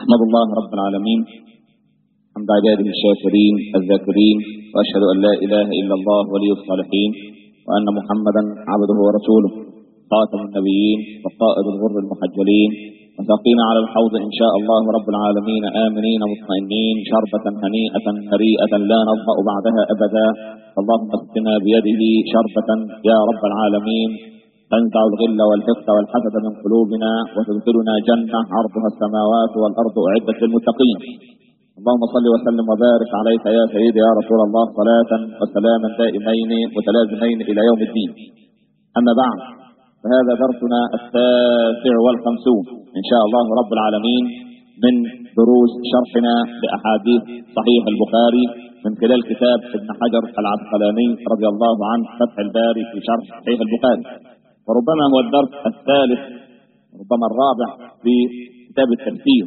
أحمد الله رب العالمين حمد عباده الشاكرين الذاكرين وأشهد أن لا إله إلا الله ولي الصالحين وأن محمدا عبده ورسوله خاتم النبيين وقائد الغر المحجلين وسقينا على الحوض إن شاء الله رب العالمين آمنين مطمئنين شربة هنيئة مريئة لا نظمأ بعدها أبدا اللهم اسقنا بيده شربة يا رب العالمين تنزع الغل والحقد والحسد من قلوبنا وتدخلنا جنة عرضها السماوات والأرض أعدت للمتقين اللهم صل وسلم وبارك عليك يا سيدي يا رسول الله صلاة وسلاما دائمين متلازمين إلى يوم الدين أما بعد فهذا درسنا التاسع والخمسون إن شاء الله رب العالمين من دروس شرحنا لأحاديث صحيح البخاري من خلال كتاب ابن حجر العسقلاني رضي الله عنه فتح الباري في شرح صحيح البخاري وربما هو الدرس الثالث ربما الرابع في كتاب التفسير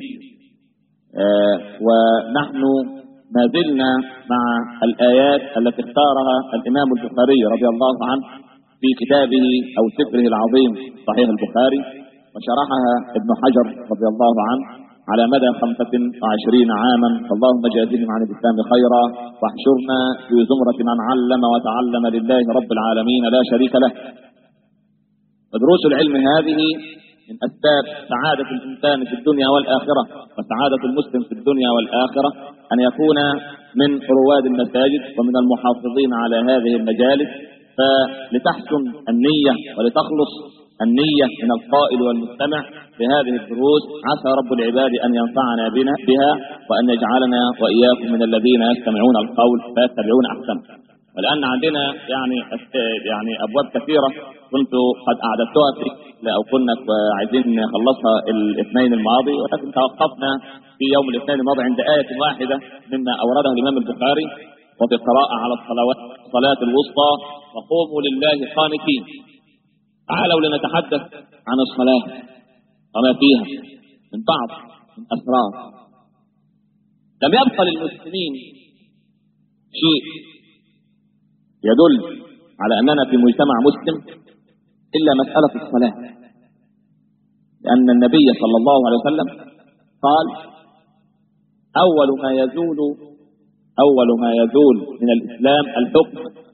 آه ونحن ما زلنا مع الآيات التي اختارها الإمام البخاري رضي الله عنه في كتابه أو سفره العظيم صحيح البخاري وشرحها ابن حجر رضي الله عنه على مدى خمسة وعشرين عاما فاللهم جازهم عن الإسلام خيرا واحشرنا في زمرة من علم وتعلم لله رب العالمين لا شريك له ودروس العلم هذه من أسباب سعادة الإنسان في الدنيا والآخرة وسعادة المسلم في الدنيا والآخرة أن يكون من رواد المساجد ومن المحافظين على هذه المجالس فلتحسن النية ولتخلص النية من القائل والمستمع في هذه الدروس عسى رب العباد أن ينفعنا بنا بها وأن يجعلنا وإياكم من الذين يستمعون القول فيتبعون أحسنه ولأن عندنا يعني يعني أبواب كثيرة كنت قد أعددتها في أو كنا عايزين نخلصها الاثنين الماضي ولكن توقفنا في يوم الاثنين الماضي عند آية واحدة مما أوردها الإمام البخاري وفي قراءة على الصلوات الصلاة الوسطى وقوموا لله قانتين تعالوا لنتحدث عن الصلاة وما فيها من بعض من أسرار لم يبقى للمسلمين شيء يدل على أننا في مجتمع مسلم إلا مسألة الصلاة لأن النبي صلى الله عليه وسلم قال أول ما يزول أول ما يزول من الإسلام الحكم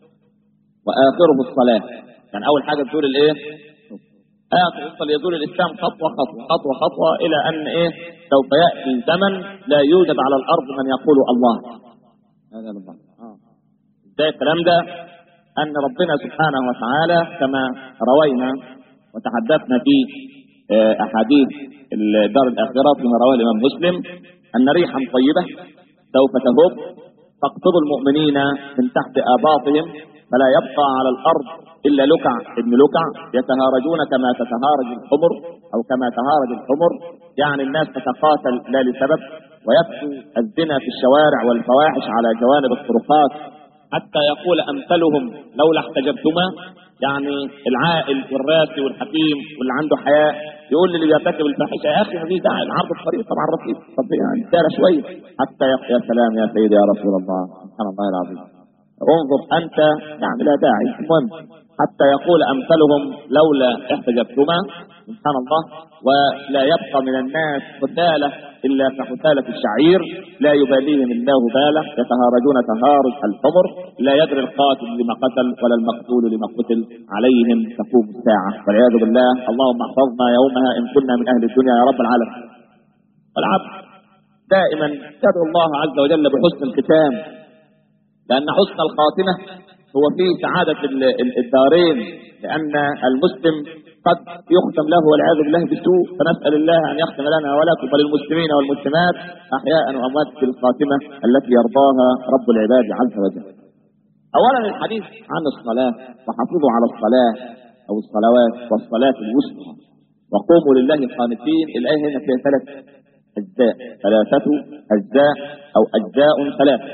وآخره الصلاة يعني أول حاجة تزول الإيه؟ آخر يفضل يزول الإسلام خطوة خطوة خطوة خطوة إلى أن إيه؟ سوف يأتي زمن لا يوجد على الأرض من يقول الله هذا الله آه. ازاي الكلام ده ان ربنا سبحانه وتعالى كما روينا وتحدثنا في احاديث الدار الاخره فيما رواه الامام مسلم ان ريحا طيبه سوف تهب تقطب المؤمنين من تحت اباطهم فلا يبقى على الارض الا لكع ابن لكع يتهارجون كما تتهارج الحمر او كما تهارج الحمر يعني الناس تتقاتل لا لسبب ويكفو الزنا في الشوارع والفواحش على جوانب الطرقات حتى يقول أمثلهم لولا احتجبتما يعني العاقل والراسي والحكيم واللي عنده حياء يقول للي بيرتكب الفاحشة يا أخي مفيش داعي العرض الطريق طبعا رخيص طب يعني سهلة شوية حتى يقول يا سلام يا سيدي يا رسول الله سبحان الله العظيم انظر أنت يعني لا داعي المهم حتى يقول أمثلهم لولا احتجبتما سبحان الله ولا يبقى من الناس قتالة إلا كقتالة الشعير لا يباليهم الله باله يتهارجون تهارج الحمر لا يدري القاتل لما قتل ولا المقتول لما قتل عليهم تقوم الساعة والعياذ بالله اللهم احفظنا يومها إن كنا من أهل الدنيا يا رب العالمين والعبد دائما يدعو الله عز وجل بحسن الختام لأن حسن الخاتمة هو في سعادة الدارين لأن المسلم قد يختم له والعياذ بالله بسوء فنسأل الله أن يختم لنا ولكم وللمسلمين والمسلمات أحياء وأموات بالخاتمة التي يرضاها رب العباد عز وجل أولا الحديث عن الصلاة وحافظوا على الصلاة أو الصلوات والصلاة الوسطى وقوموا لله قانتين الآية هنا فيها ثلاث أجزاء ثلاثة أجزاء أو أجزاء ثلاثة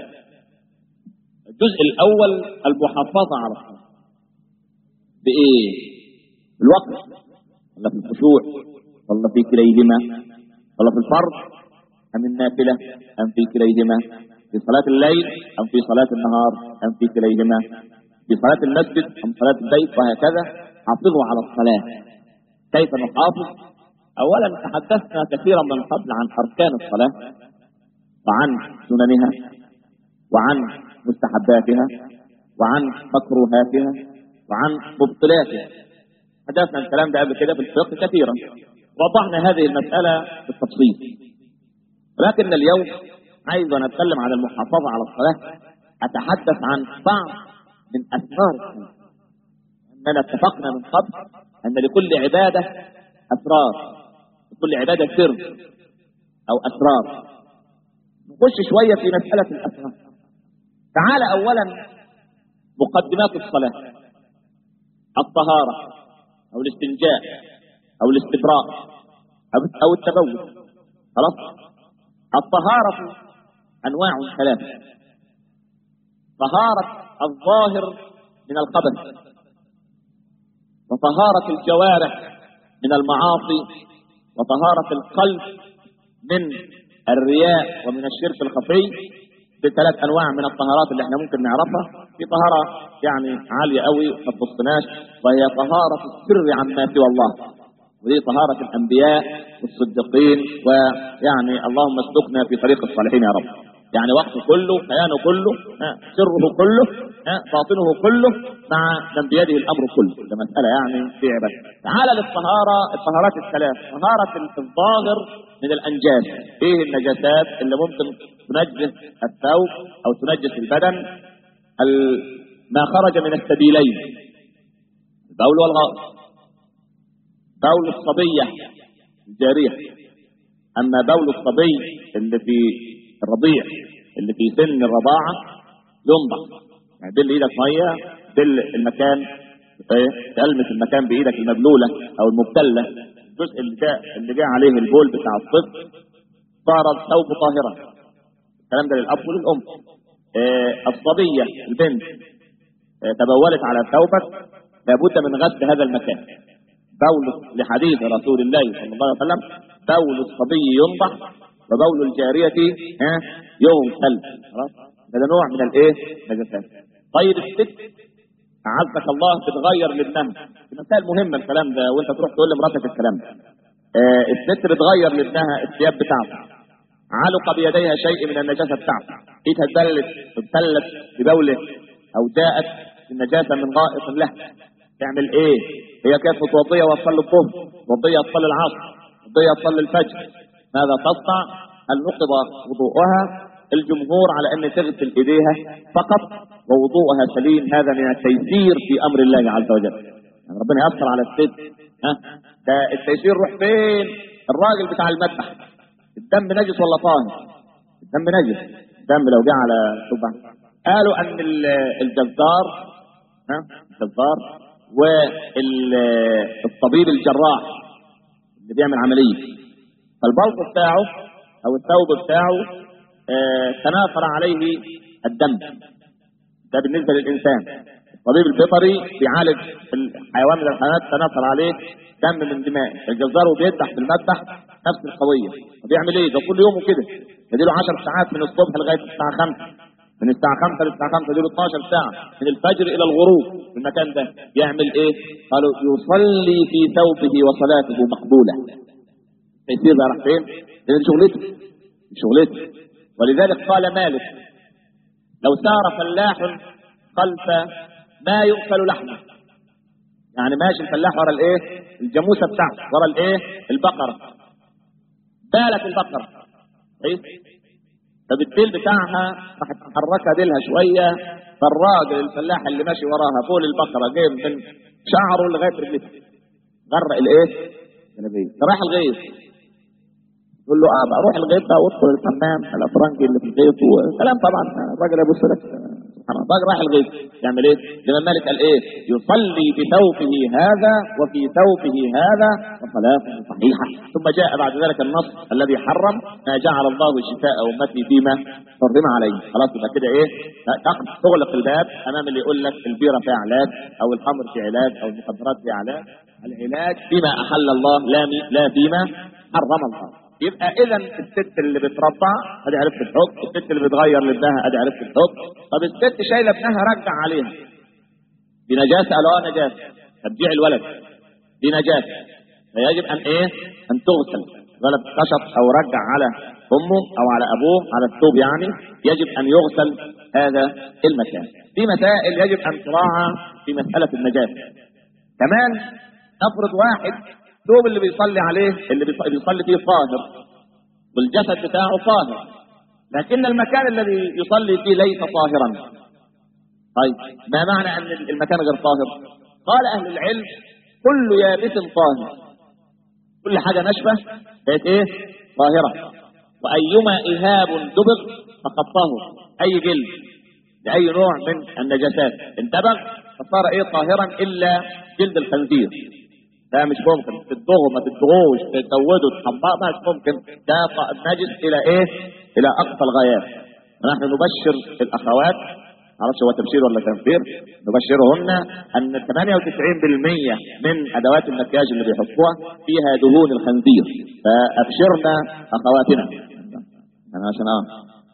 الجزء الأول المحافظة على الصلاة بإيه؟ بالوقت ولا في الخشوع ولا في كليهما ولا في الفرض أم النافلة أم في كليهما في صلاة الليل أم في صلاة النهار أم في كليهما في صلاة المسجد أم صلاة البيت وهكذا حافظوا على الصلاة كيف نحافظ اولا تحدثنا كثيرا من قبل عن اركان الصلاه وعن سننها وعن مستحباتها وعن مكروهاتها وعن مبطلاتها حدثنا الكلام ده قبل كده في الفقه كثيرا وضحنا هذه المسألة بالتفصيل لكن اليوم عايز أن أتكلم عن المحافظة على الصلاة أتحدث عن بعض من أسرار الصلاة أننا اتفقنا من قبل أن لكل عبادة أسرار لكل عبادة سر أو أسرار نخش شوية في مسألة الأسرار تعال أولا مقدمات الصلاة الطهارة أو الاستنجاء أو الاستبراء أو التبول خلاص الطهارة أنواع ثلاثة طهارة الظاهر من الخبث وطهارة الجوارح من المعاصي وطهارة القلب من الرياء ومن الشرك الخفي بثلاث انواع من الطهارات اللي احنا ممكن نعرفها في طهاره يعني عاليه قوي ما تبصناش وهي طهاره السر عما سوى الله ودي طهاره الانبياء والصديقين ويعني اللهم اسلكنا في طريق الصالحين يا رب يعني وقته كله كيانه كله سره كله باطنه كله مع من بيده الامر كله ده مساله يعني في عباده تعال للطهاره الطهارات الثلاث طهاره الظاهر من الانجاس ايه النجاسات اللي ممكن تنجس الثوب او تنجس البدن ما خرج من السبيلين البول والغائط بول الصبيه الجاريه اما بول الصبي اللي في الرضيع اللي في سن الرضاعة ينضح يعني دل ايدك مية دل المكان تلمس المكان بايدك المبلولة او المبتلة الجزء اللي جاء اللي جاء عليه البول بتاع الطفل صار الثوب طاهرا الكلام ده للاب وللام آه الصبية البنت آه تبولت على ثوبك لابد من غسل هذا المكان بول لحديث رسول الله صلى الله عليه وسلم بول الصبي ينضح وبول الجارية ها يغسل خلاص ده نوع من الايه نجاسات طيب الست اعزك الله بتغير لابنها مسائل مهمه الكلام ده وانت تروح تقول لمراتك الكلام ده آه الست بتغير لابنها الثياب بتاعته علق بيديها شيء من النجاسه بتاعته ايدها اتبلت اتبلت ببوله او جاءت النجاسه من غائط له تعمل ايه هي كانت متوضيه وتصلي الظهر متوضيه تصلي العصر متوضيه تصلي الفجر ماذا تصنع هل نقض وضوءها الجمهور على ان تغسل ايديها فقط ووضوءها سليم هذا من التيسير في امر الله عز وجل يعني ربنا يسر على الست ها ده التيسير روح فين الراجل بتاع المذبح الدم نجس ولا طاهر الدم نجس الدم لو جه على شبه قالوا ان الجزار ها الجزار والطبيب الجراح اللي بيعمل عمليه فالبلط بتاعه او الثوب بتاعه آه تناثر عليه الدم ده بالنسبة للإنسان الطبيب البيطري بيعالج الحيوان من الحيوانات تناثر عليه دم من دماء الجزار وبيذبح في المذبح نفس القضية بيعمل ايه ده كل يوم وكده يديله 10 ساعات من الصبح لغاية الساعة 5 من الساعة 5 للساعة 5 يديله 12 ساعة من الفجر إلى الغروب في المكان ده يعمل ايه؟ قالوا يصلي في ثوبه وصلاته مقبولة تيسير ده راح فين؟ لأن شغلته شغلته ولذلك قال مالك لو سار فلاح خلف ما يؤكل لحمه يعني ماشي الفلاح ورا الايه الجاموسه بتاعته ورا الايه البقره بالت البقره كويس طب الديل بتاعها راح تحركها ديلها شويه فالراجل الفلاح اللي ماشي وراها فوق البقره جايب من شعره لغايه رجلته غرق الايه؟ النبي رايح الغيث يقول له اه بقى روح الغيط بقى وادخل الحمام الافرنجي اللي في الغيط وكلام طبعا الراجل ابو لك سبحان الله الراجل راح الغيط يعمل ايه؟ الامام مالك قال ايه؟ يصلي بثوبه هذا وفي ثوبه هذا وصلاته صحيحه ثم جاء بعد ذلك النص الذي حرم ما جعل الله شفاء امتي فيما حرم عليه خلاص يبقى كده ايه؟ تغلق الباب امام اللي يقول لك البيره فيها علاج او الخمر فيه علاج او المخدرات فيها علاج العلاج فيما احل الله لا لا فيما حرم الله يبقى اذا الست اللي بترضع ادي عرفت الحكم الست اللي بتغير لابنها ادي عرفت الحكم طب الست شايله ابنها رجع عليها دي نجاسه قالوا اه نجاسه ترجيع الولد دي نجاسه فيجب ان ايه ان تغسل ولد كشط او رجع على امه او على ابوه على الثوب يعني يجب ان يغسل هذا المكان في مسائل يجب ان تراعى في مساله النجاسه كمان افرض واحد الثوب اللي بيصلي عليه اللي بيص- بيصلي فيه طاهر والجسد بتاعه طاهر لكن المكان الذي يصلي فيه ليس طاهرا طيب ما معنى ان المكان غير طاهر قال اهل العلم كل يابس طاهر كل حاجه ناشفه بقت ايه طاهره وايما اهاب دبغ فقد طهر اي جلد لاي نوع من النجاسات انتبه فصار ايه طاهرا الا جلد الخنزير ده مش ممكن تدغه ما تدغوش تزوده تحمره مش ممكن ده ط- نجس الى ايه الى اقصى الغايات نحن نبشر الاخوات معرفش هو تبشير ولا تنفير نبشرهن ان 98% من ادوات المكياج اللي بيحطوها فيها دهون الخنزير فابشرنا اخواتنا انا عشان اه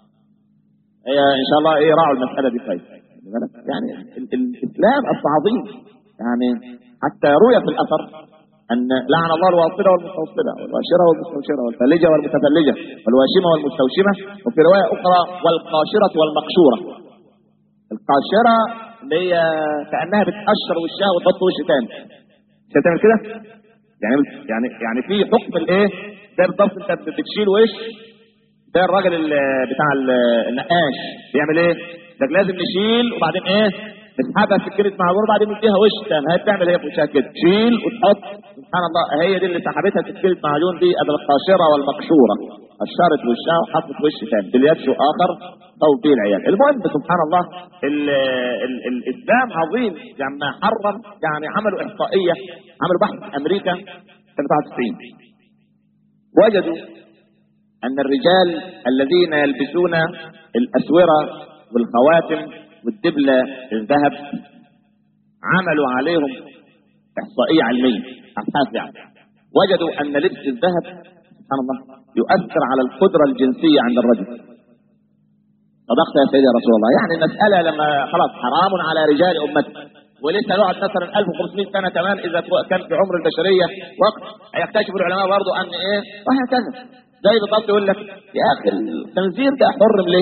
هي ان شاء الله ايه راعوا المساله دي كويس خلي بالك؟ يعني ال- ال- الاسلام اصل عظيم يعني حتى روي في الاثر ان لعن الله الواصله والمستوصله والواشره والمستوشره والفالجه والمتفلجه والواشمه والمستوشمه وفي روايه اخرى والقاشره والمقشوره القاشره اللي هي كانها بتقشر وشها وتحط وش تاني مش هتعمل كده؟ يعني يعني يعني في حكم الايه؟ ده بالضبط انت بتشيل وش ده الراجل ال- بتاع ال- النقاش بيعمل ايه؟ ده لازم نشيل وبعدين ايه؟ نسحبها سكينة معجون وبعدين نديها وش تاني هي بتعمل هي في وشها كده تشيل وتحط سبحان الله هي دي اللي سحبتها سكينة معجون دي قبل القاشرة والمقشورة قشرت وشها وحطت وش تاني باليد شو اخر طول فيه العيال المهم سبحان الله ال ال الاسلام عظيم لما حرم يعني عملوا احصائيه عملوا بحث في امريكا سنه 94 وجدوا أن الرجال الذين يلبسون الأسورة والخواتم والدبلة الذهب عملوا عليهم إحصائية علمية أبحاث يعني وجدوا أن لبس الذهب سبحان الله يؤثر على القدرة الجنسية عند الرجل صدقت يا سيدي يا رسول الله يعني المسألة لما خلاص حرام على رجال أمتي ولسه نقعد مثلا 1500 سنة كمان إذا كان في عمر البشرية وقت هيكتشف العلماء برضه أن إيه وهكذا زي بالضبط يقول لك يا أخي الخنزير ده حرم ليه؟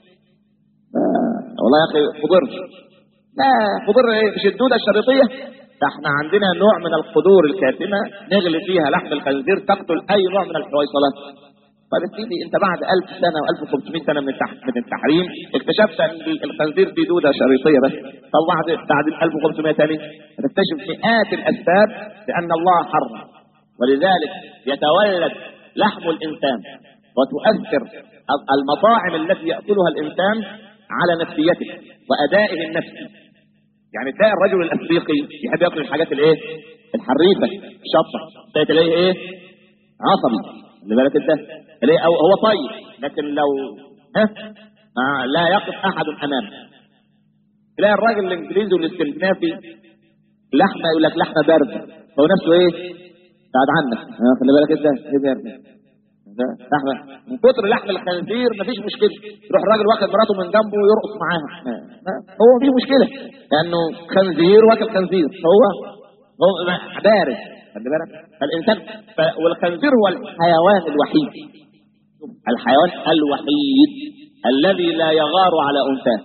آه والله يا أخي خضر لا خضر إيه مش الدودة الشريطية ده احنا عندنا نوع من القدور الكاتمة نغلي فيها لحم الخنزير تقتل أي نوع من الحويصلات طيب يا سيدي انت بعد 1000 سنه و1500 سنه من التح... من التحريم اكتشفت ان الخنزير فيه دوده شريطيه بس طب بعد بعد 1500 ثاني هتكتشف مئات الاسباب لان الله حرم ولذلك يتولد لحم الانسان وتؤثر المطاعم التي ياكلها الانسان على نفسيته وادائه النفسي يعني تلاقي الرجل الافريقي يحب ياكل الحاجات الايه؟ الحريفه الشطه تلاقي ايه؟ عصبي اللي بالك انت ليه أو هو طيب لكن لو ها آه لا يقف احد امامه تلاقي الراجل الانجليزي والاسكندنافي لحمه يقول لك لحمه بارده هو نفسه ايه؟ بعد عنك آه خلي بالك انت ايه بارده لحمه من كتر لحم الخنزير مفيش مشكله يروح الراجل واخد مراته من جنبه ويرقص معاها هو مفيش مشكله لانه خنزير واكل خنزير هو هو بارد خلي بالك فالانسان ف... والخنزير هو الحيوان الوحيد الحيوان الوحيد الذي لا يغار على انثاه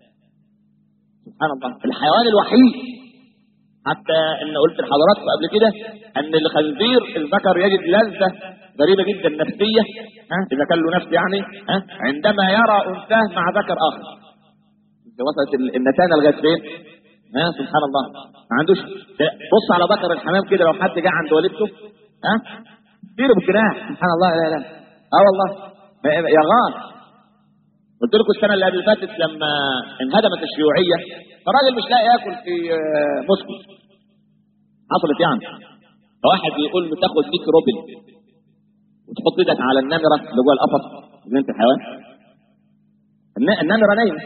سبحان الله الحيوان الوحيد حتى ان قلت لحضراتكم قبل كده ان الخنزير الذكر يجد لذه غريبه جدا نفسيه ها اذا كان له نفس يعني ها عندما يرى انثاه مع ذكر اخر وصلت النتانه لغايه فين؟ ها سبحان الله ما عندوش بص على ذكر الحمام كده لو حد جه عند والدته ها طير بالجناح سبحان الله لا لا اه والله يا غار قلت لكم السنه اللي قبل فاتت لما انهدمت الشيوعيه فالراجل مش لاقي ياكل في موسكو حصلت يعني فواحد يقول له تاخد 100 روبل وتحط ايدك على النمره اللي جوه القفص جنينه الحيوان النمره نايمه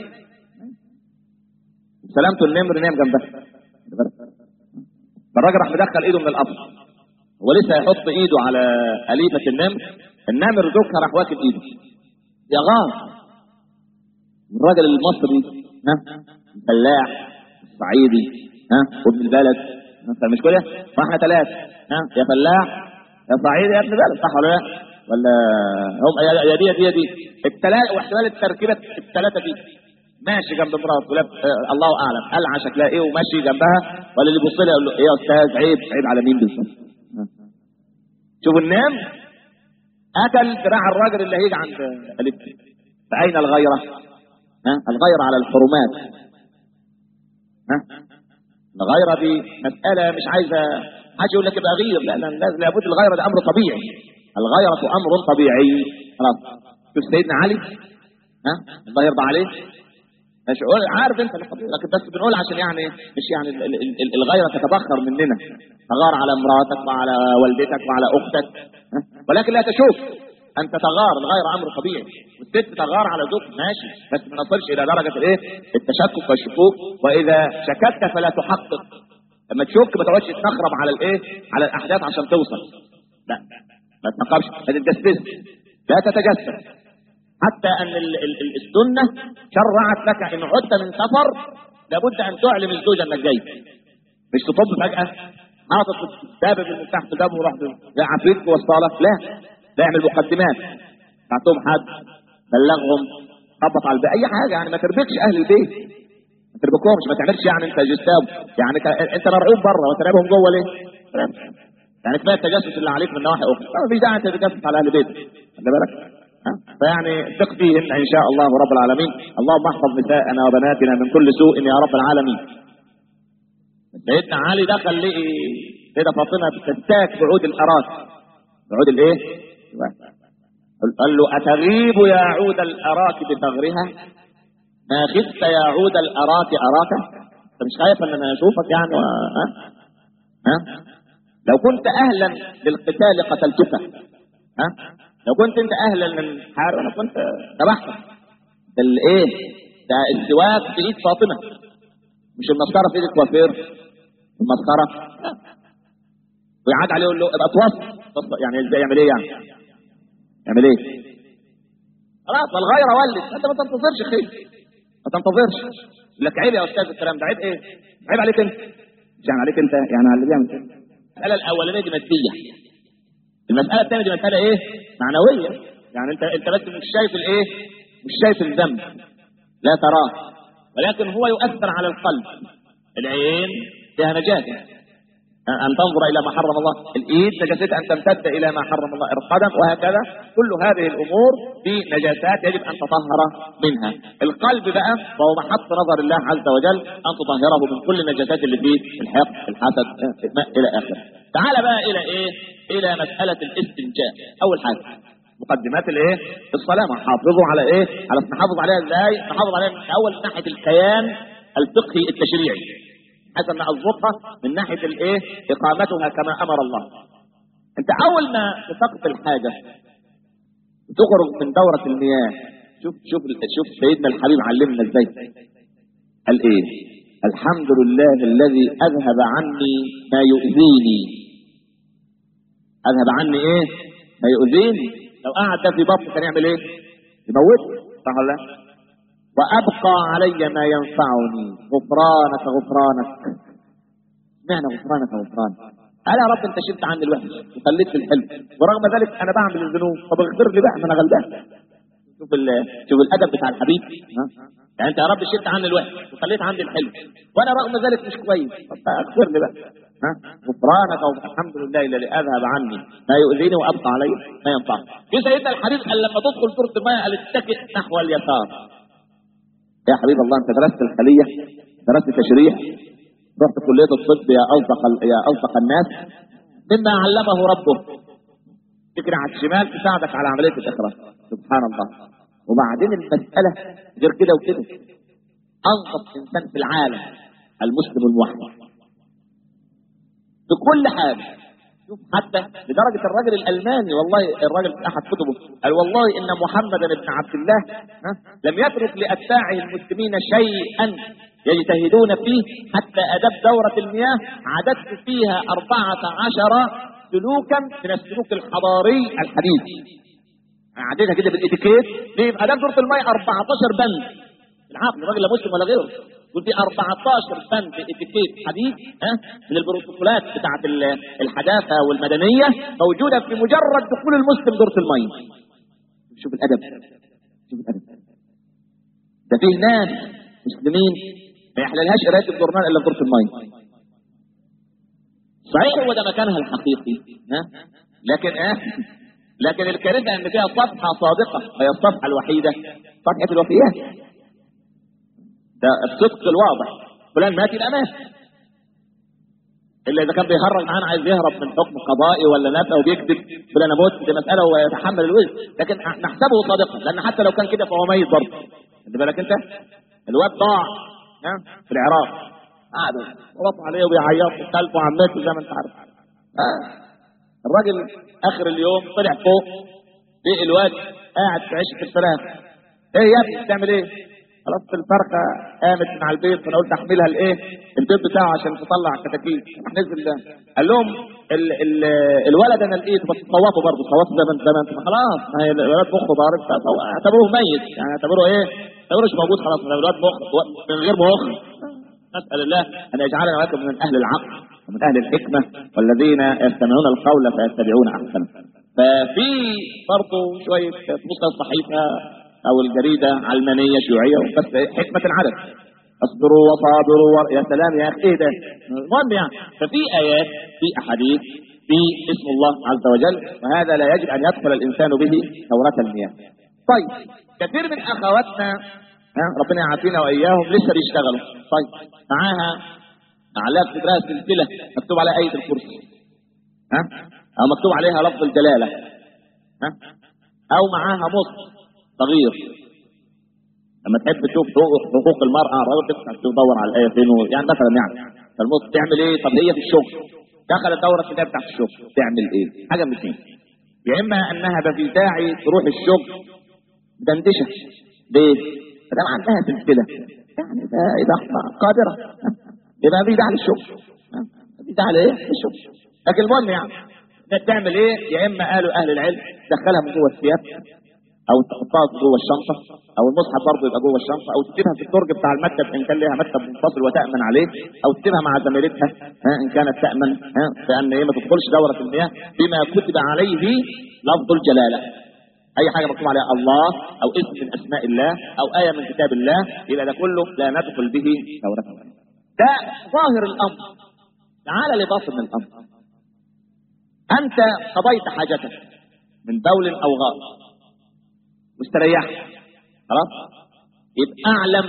سلامته النمر نام جنبها فالراجل راح مدخل ايده من القفص هو لسه هيحط ايده على أليفة النمر النمر ذوقها راح واكل ايده يا غار الراجل المصري ها الفلاح الصعيدي ها وابن البلد انت مش كده واحنا ثلاثه ها يا فلاح يا صعيدي يا ابن بلد صح ولا لا ولا هم يا- يا دي يا دي يا دي الثلاثه واحتمال التركيبه الثلاثه دي ماشي جنب مراته ولاب آه الله اعلم قلعه شكلها ايه وماشي جنبها ولا اللي يبص لها يقول له ايه يا استاذ عيب عيب على مين بالظبط ها. شوف النام اكل ذراع الراجل اللي هيجي عند الابن فاين الغيره؟ ها الغيره على الحرمات ها الغيره دي مساله مش عايزه حاجه يقول لك ابقى غير لا لا لا- لابد الغيره ده امر طبيعي الغيره امر طبيعي خلاص شوف سيدنا علي ها الله يرضى عليه ماشي قول عارف انت القضية، لكن بس بنقول عشان يعني مش يعني ال- ال- ال- الغيره تتبخر مننا تغار على امراتك وعلى والدتك وعلى اختك ها؟ ولكن لا تشوف انت تغار الغير امر طبيعي والست تغار على زوج ماشي بس ما نصلش الى درجه الايه التشكك والشكوك واذا شككت فلا تحقق لما تشك ما تقعدش تنخرب على الايه على الاحداث عشان توصل لا ما تنقبش ما تتجسس لا تتجسس حتى ان ال- ال- ال- السنه شرعت لك ان عدت من سفر لابد ان تعلم الزوجه انك جاي مش تطب فجاه حاطط الباب من تحت الباب وراح يا عفريت جوه الصاله لا لا اعمل مقدمات بعتهم حد بلغهم خبط على الباب اي حاجه يعني ما تربكش اهل البيت ما تربكهمش ما تعملش يعني انت جسام يعني ك- انت مرعوب بره وترعبهم جوه ليه؟ يعني كفايه التجسس اللي عليك من نواحي اخرى ما فيش داعي انت تتجسس على اهل بيتك خلي بالك ها؟ فيعني ثق فيهن ان شاء الله رب العالمين اللهم احفظ نساءنا وبناتنا من كل سوء يا رب العالمين سيدنا علي دخل لقي سيدة فاطمة تستاك بعود الأراك بعود الإيه؟ قال له أتغيب يا عود الأراك بثغرها ما خفت يا عود الأراك أراك أنت مش خايف أن أنا أشوفك يعني و... ها؟ ها؟ لو كنت أهلا للقتال قتلتك ها؟ لو كنت أنت أهلا للحرب أنا كنت ذبحتك ده الإيه؟ ده السواك في إيد فاطمة مش المسخرة في إيد الكوافير المسخرة لا ويعاد عليه يقول له ابقى توصل توصل. يعني ازاي يعمل ايه يعني؟ يعمل ايه؟ خلاص الغيرة ولد انت ما تنتظرش خير ما تنتظرش يقول لك عيب يا استاذ الكلام ده عيب ايه؟ عيب عليك انت مش يعني عليك انت يعني على اللي بيعمل كده المسألة الأولانية دي مادية المسألة الثانية دي مسألة ايه؟ معنوية يعني انت انت بس مش شايف الايه؟ مش شايف الذنب لا تراه ولكن هو يؤثر على القلب العين فيها نجاسة أن تنظر إلى ما حرم الله الإيد نجاستها أن تمتد إلى ما حرم الله القدم وهكذا كل هذه الأمور في نجاسات يجب أن تطهر منها القلب بقى وهو محط نظر الله عز وجل أن تطهره من كل النجاسات اللي فيه الحقد الحسد ما إلى آخره تعال بقى إلى إيه إلى مسألة الاستنجاء أول حاجة مقدمات الايه الصلاه ما حافظوا على ايه على نحافظ عليها ازاي نحافظ عليها من اول من ناحيه الكيان الفقهي التشريعي حتى ان اضبطها من ناحيه الايه اقامتها كما امر الله انت اول ما تفقد الحاجه تخرج من دوره المياه شوف شوف شوف سيدنا الحبيب علمنا ازاي قال ايه الحمد لله الذي اذهب عني ما يؤذيني اذهب عني ايه ما يؤذيني لو قعد ده في بطني كان يعمل ايه يموتني صح ولا لا وابقى علي ما ينفعني غفرانك غفرانك معنى غفرانك غفرانك قال يا رب انت شلت عني الوحش وخليت في الحلم ورغم ذلك انا بعمل الذنوب طب اغفر لي بقى ما انا غلبان شوف ال... شوف الادب بتاع الحبيب ها يعني انت يا رب شلت عني الوحش وخليت عندي الحلم وانا رغم ذلك مش كويس طب اغفر لي بقى ها غفرانك الحمد لله الذي اذهب عني ما يؤذيني وابقى علي ما ينفعني في سيدنا الحبيب قال لما تدخل سوره الماء قال اتكئ نحو اليسار يا حبيب الله انت درست الخليه درست تشريح رحت كليه الطب يا اصدق يا اصدق الناس مما علمه ربه فكرة على الشمال تساعدك على عمليه الاخراج سبحان الله وبعدين المساله غير كده وكده انقص انسان في العالم المسلم الموحد في كل حاجه شوف حتى لدرجة الراجل الألماني والله الراجل في أحد كتبه قال والله إن محمدا بن عبد الله ها لم يترك لأتباعه المسلمين شيئا يجتهدون فيه حتى أدب دورة المياه عددت فيها أربعة عشر سلوكا من السلوك الحضاري الحديث عديتها كده بالإتيكيت ليه أدب دورة المياه 14 بند العقل الراجل لا مسلم ولا غيره وفي 14 بند اتيكيت حديث ها من البروتوكولات بتاعت ال- الحداثه والمدنيه موجوده في مجرد دخول المسلم دورة الميه شوف الادب شوف الادب ده فيه ناس مسلمين ما يحللهاش قرايه الجورنال الا في دورة الميه صحيح هو ده مكانها الحقيقي ها لكن اه لكن الكارثه ان فيها صفحه صادقه هي الصفحه الوحيده صفحه الوفيات ده الصدق الواضح فلان مات يبقى مات الا اذا كان بيهرج معانا عايز يهرب من حكم قضائي ولا نفى وبيكذب يقول انا مت دي مساله ويتحمل الوزن لكن نحسبه صادقا لان حتى لو كان كده فهو ميت برضه خد بالك انت الواد ضاع ها في العراق قعدوا ورطوا عليه وبيعيطوا وخلفوا عمته زي ما انت عارف آه. الراجل اخر اليوم طلع فوق لقي الواد قاعد في عشه الفراخ ايه يا ابني بتعمل ايه؟ خلاص الفرخه قامت من على البيت فانا قلت احملها لايه؟ البيت بتاعه عشان تطلع الكتاكيت راح نزل ده قال لهم ال ال الولد انا لقيته بس صوتوا برضه صوتوا زي ما انت زي ما انت خلاص ما هي الولد مخه ضارب اعتبروه ميت يعني اعتبروه ايه؟ اعتبروه مش موجود خلاص الولد مخ من غير مخ نسأل الله أن يجعلنا وإياكم من أهل العقل ومن أهل الحكمة والذين يستمعون القول فيتبعون أحسنه ففي برضه شوية تبص الصحيفة أو الجريدة علمانية شيوعية بس حكمة العدد اصبروا وصابروا و... يا سلام يا أخي إيه ده المهم يعني ففي آيات في أحاديث في اسم الله عز وجل وهذا لا يجب أن يدخل الإنسان به ثورة المياه طيب كثير من أخواتنا ها ربنا يعافينا واياهم لسه بيشتغلوا طيب معاها اعلاف صدرها سلسله مكتوب عليها ايه الكرسي ها او مكتوب عليها لفظ الجلاله ها او معاها مص صغير لما تحب تشوف حقوق حقوق المراه الراجل تفتح تدور على الايه فين و- يعني مثلا يعني فالمص تعمل ايه طب هي في الشغل دخلت دوره كده بتاعت الشغل تعمل ايه حاجه من الاثنين يا اما انها ما في داعي تروح الشغل مدندشه ليه؟ ما دام عندها سلسله يعني ده اذا قادره يبقى في داعي للشغل في داعي لايه؟ للشغل لكن المهم يعني ده تعمل ايه؟ يا اما قالوا اهل العلم تدخلها من جوه الثياب او تحطها جوه الشنطه او المصحف برضه يبقى جوه الشنطه او تسيبها في الدرج بتاع المكتب ان كان لها مكتب منفصل وتامن عليه او تسيبها مع زميلتها ها ان كانت تامن ها بان ايه ما تدخلش دوره المياه بما كتب عليه لفظ الجلاله اي حاجه مكتوب عليها الله او اسم من اسماء الله او ايه من كتاب الله يبقى ده كله لا ندخل به دوره المياه ده ظاهر الامر تعال لباطن الامر انت قضيت حاجتك من بول او غائط واستريحت خلاص يبقى اعلم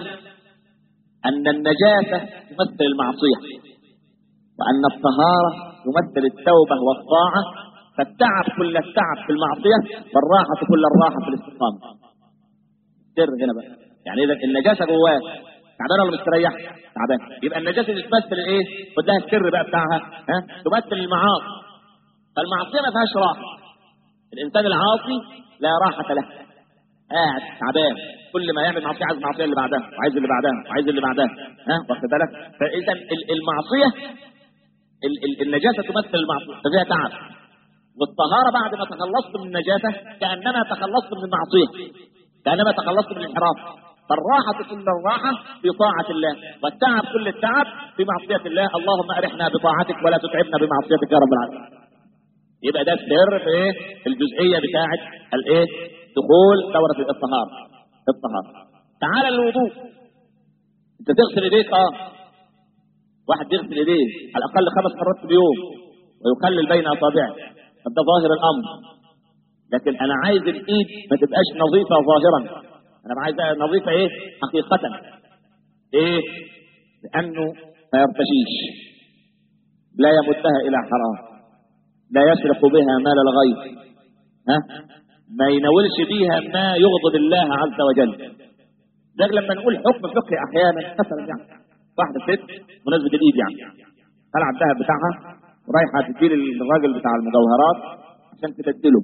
ان النجاسه تمثل المعصيه وان الطهاره تمثل التوبه والطاعه فالتعب كل التعب في المعصيه والراحه كل الراحه في الاستقامه سر هنا بقى يعني اذا النجاسه جواك تعبان ولا مستريح؟ تعبان يبقى النجاسه دي تمثل ايه؟ خد لها السر بقى بتاعها ها تمثل المعاصي فالمعصيه ما فيهاش راحه الانسان العاصي لا راحه له قاعد تعبان كل ما يعمل معصيه عايز المعصيه اللي بعدها وعايز اللي بعدها وعايز اللي بعدها ها واخد بالك فاذا ال- المعصيه ال- ال- النجاسه تمثل المعصيه ففيها تعب والطهاره بعد ما تخلصت من النجاسه كانما تخلصت من المعصيه كانما تخلصت من الانحراف فالراحة كل الراحة في طاعة الله والتعب كل التعب في معصية الله اللهم أرحنا بطاعتك ولا تتعبنا بمعصيتك يا رب العالمين يبقى ده السر في ايه؟ في الجزئيه بتاعه الايه؟ دخول دوره الطهاره الطهاره تعال للوضوء انت تغسل ايديك اه واحد يغسل ايديه على الاقل خمس مرات في اليوم ويخلل بين اصابعه طب ده ظاهر الامر لكن انا عايز الايد ما تبقاش نظيفه ظاهرا انا عايزها نظيفه ايه حقيقه ايه لانه ما يرتشيش لا يمدها الى حرام لا يسرق بها مال الغير ها ما يناولش بيها ما يغضب الله عز وجل ده لما نقول حكم فقهي احيانا مثلا يعني واحده ست مناسبه الايد يعني طلع الذهب بتاعها ورايحه تدير الراجل بتاع المجوهرات عشان تبدله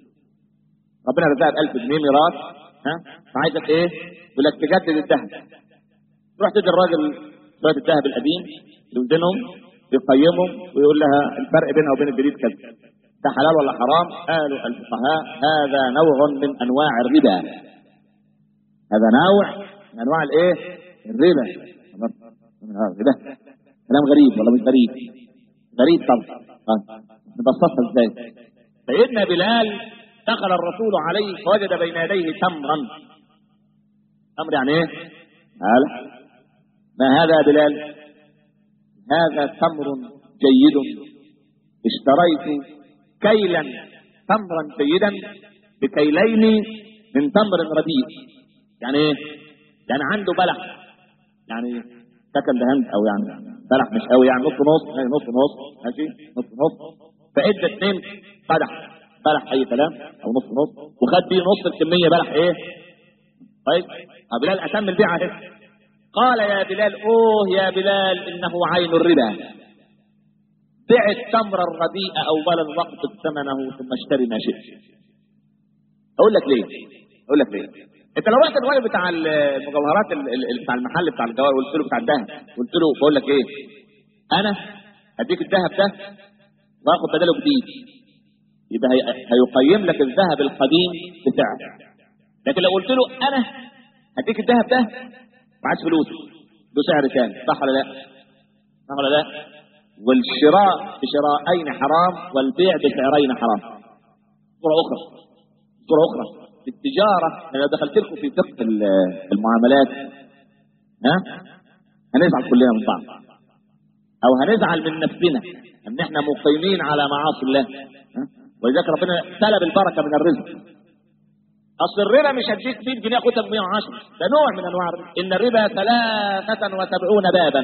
ربنا رزقها ب 1000 جنيه ميراث ها فعايزك ايه؟ يقول لك تجدد الذهب تروح تدي الراجل شويه الذهب القديم يوزنهم يقيمهم ويقول لها الفرق بينها وبين الجديد كذا ده حلال ولا حرام؟ قالوا الفقهاء هذا نوع من انواع الربا هذا نوع من انواع الايه؟ الربا ما من هذا ده كلام غريب ولا مش غريب غريب طبعا آه. نبسطها ازاي سيدنا بلال دخل الرسول عليه فوجد بين يديه تمرا تمر يعني ايه قال ما هذا يا بلال هذا تمر جيد اشتريت كيلا تمرا جيدا بكيلين من تمر رديء يعني ايه يعني عنده بلح يعني سكن دهنت او يعني بلح مش قوي يعني نص نص نص نص ماشي نص نص فادى اثنين قدح بلح اي كلام او نص نص وخد بيه نص الكميه بلح ايه طيب بلال اتم البيعه اهي قال يا بلال اوه يا بلال انه عين الربا بع التمر الرديء اولا واقبض ثمنه ثم اشتري ما شئت اقول لك ليه اقول لك ليه انت لو رحت الراجل بتاع المجوهرات بتاع المحل بتاع الجواهر قلت له بتاع الذهب قلت له بقول لك ايه انا هديك الذهب ده واخد بداله جديد يبقى هيقيم لك الذهب القديم بسعر لكن لو قلت له انا هديك الذهب ده معاش فلوس له سعر ثاني صح ولا لا؟ صح ولا لا؟ والشراء بشراءين حرام والبيع بسعرين حرام صورة أخرى صورة أخرى في التجارة أنا دخلت لكم في فقه المعاملات ها هنزعل كلنا من بعض أو هنزعل من نفسنا ان احنا مقيمين على معاصي الله ولذلك ربنا سلب البركه من الرزق اصل الربا مش هديك 100 جنيه اخدها ب 110 ده نوع من انواع الربا ان الربا 73 بابا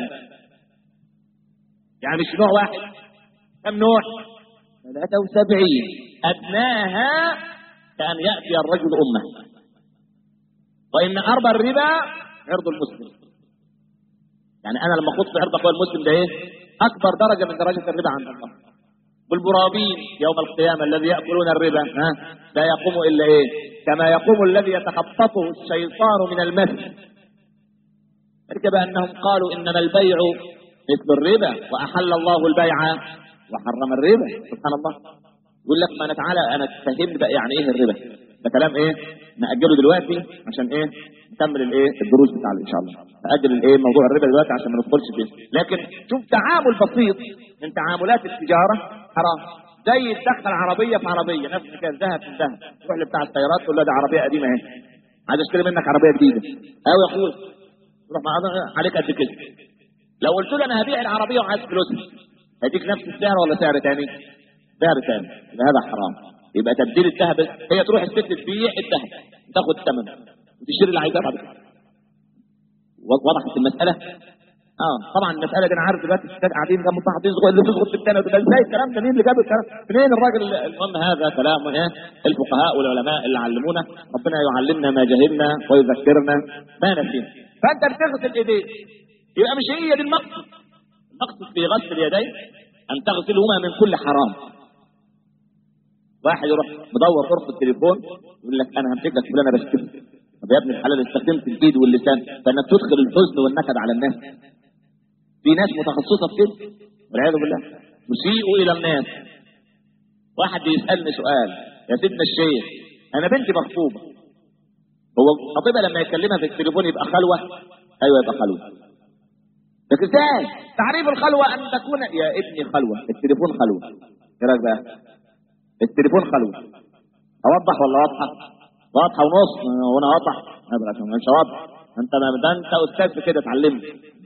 يعني مش نوع واحد كم نوع 73 ادناها كان ياتي الرجل امه وان اربى الربا عرض المسلم يعني انا لما اخد في عرض اخويا المسلم ده ايه اكبر درجه من درجات الربا عند الله والمرابين يوم القيامه الذي ياكلون الربا ها لا يقوم الا ايه كما يقوم الذي يتخطفه الشيطان من المس اركب انهم قالوا انما البيع مثل الربا واحل الله البيع وحرم الربا سبحان الله يقول لك ما تعالى انا تفهمني بقى يعني ايه الربا ده كلام ايه ناجله دلوقتي عشان ايه نكمل الايه الدروس بتاعنا ان شاء الله ناجل الايه موضوع الربا دلوقتي عشان ما ندخلش فيه لكن شوف تعامل بسيط من تعاملات التجاره حرام زي تدخل عربيه في عربيه نفس كده ذهب في ذهب تروح لبتاع السيارات تقول له دي عربيه قديمه اهي عايز اشتري منك عربيه جديده ايوه يا اخويا تروح مع عليك قد كده لو قلت له انا هبيع العربيه وعايز فلوسها هديك نفس السعر ولا سعر ثاني؟ سعر ثاني يبقى هذا حرام يبقى تبديل الذهب هي تروح الست تبيع الذهب تاخد ثمن وتشتري اللي عايزاه بعد كده وضحت المساله اه طبعا المساله دي انا عارف دلوقتي الستات قاعدين جنب بعض يصغر اللي بيصغر في الثاني ده ازاي الكلام ده مين اللي جاب الكلام منين الراجل المهم هذا كلام ايه الفقهاء والعلماء اللي علمونا ربنا يعلمنا ما جهلنا ويذكرنا ما نسينا فانت بتغسل ايديك يبقى مش هي دي المقصد المقصد في غسل اليدين ان تغسلهما من كل حرام واحد يروح مدور طرف التليفون يقول لك انا همسك لك فلانه بشتكي طب يا ابن الحلال استخدمت الايد واللسان فانك تدخل الحزن والنكد على الناس في ناس متخصصه في كده والعياذ بالله تسيء الى الناس واحد بيسالني سؤال يا سيدنا الشيخ انا بنتي مخطوبه هو خطيبها لما يكلمها في التليفون يبقى خلوه ايوه يبقى خلوه لكن ازاي تعريف الخلوه ان تكون يا ابني خلوه التليفون خلوه ايه رايك بقى التليفون خلوه اوضح ولا واضحه واضحه ونص وانا واضح ابدا مش واضح انت ده انت استاذ في كده اتعلمت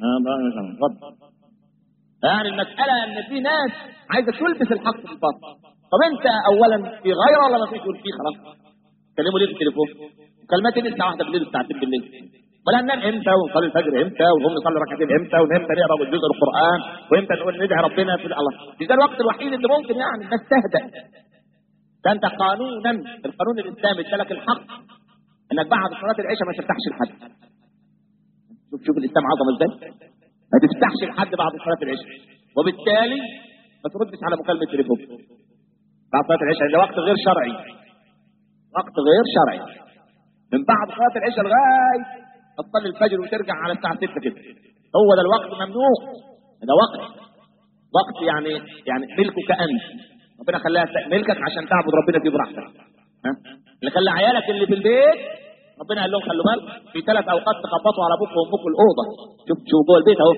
يعني المساله ان في ناس عايزه تلبس الحق في الباطل طب انت اولا في غيره ولا ما فيش يقول فيه خلاص كلموا ليه في التليفون مكالمات دي الساعه 1 بالليل الساعه 2 بالليل ولا ننام امتى ونصلي الفجر امتى ونقوم نصلي ركعتين امتى ونمتى نقرا جزء القران وامتى نقول ندعي ربنا في الله مش ده الوقت الوحيد اللي ممكن يعني الناس تهدأ ده انت قانونا القانون الاسلامي ادالك الحق انك بعد صلاه العشاء ما تفتحش لحد شوف شوف الاسلام عظم ازاي ما تفتحش لحد بعد صلاه العشاء وبالتالي ما تردش على مكالمه تليفون بعد صلاه العشاء ده وقت غير شرعي وقت غير شرعي من بعد صلاه العشاء لغايه تصلي الفجر وترجع على الساعه 6 كده هو ده الوقت ممنوع ده وقت وقت يعني يعني ملكك انت ربنا خلاها ملكك عشان تعبد ربنا فيه براحتك ها اللي خلى عيالك اللي في البيت ربنا قال لهم خلوا بالك في ثلاث اوقات تخبطوا على ابوك وامك الاوضه شوف شوف جوه البيت اهو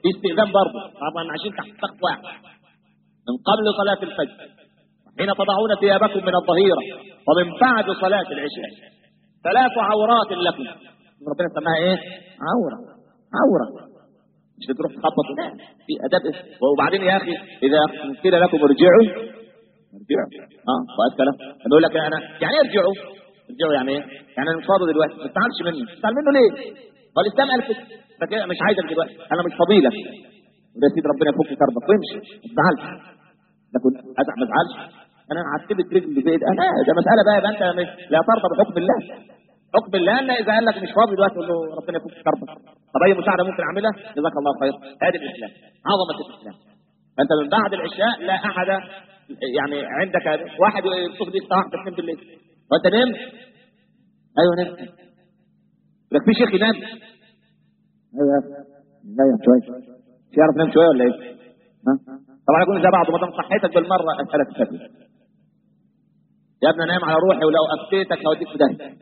في استئذان برضه طبعا عايشين تحت سقف واحد من قبل صلاة الفجر حين تضعون ثيابكم من الظهيرة ومن بعد صلاة العشاء ثلاث عورات لكم ربنا سماها ايه؟ عورة عورة مش تروح تخبط لا في اداب وبعدين يا اخي اذا قيل لكم ارجعوا ارجعوا اه وقت كلام بقول لك انا يعني ايه ارجعوا ارجعوا يعني ايه؟ يعني انا مش فاضي دلوقتي ما تزعلش مني تزعل منه ليه؟ هو الاسلام قال كده فكده مش عايزك دلوقتي انا مش فضيلك وده سيد ربنا يفك كربك وامشي ما تزعلش لكن ازعل ما ازعلش انا هعتبت رجلي زي ده لا ده مساله بقى يبقى انت مش لا ترضى بحكم الله حكم الله ان اذا قال لك مش فاضي دلوقتي تقول له ربنا يفك كربك طب اي مساعده ممكن اعملها جزاك الله خير ادي الاسلام عظمه الاسلام فانت من بعد العشاء لا احد يعني عندك واحد يصبح دي الساعه 1 2 بالليل وانت نمت ايوه نمت لك في شيخ ينام ايوه نايم شويه مش يعرف ينام شويه ولا ايه؟ ها؟ طبعا يكون زي بعض ما دام صحيتك بالمره اسالك سبب يا ابني نام على روحي ولو افتيتك هوديك في داهيه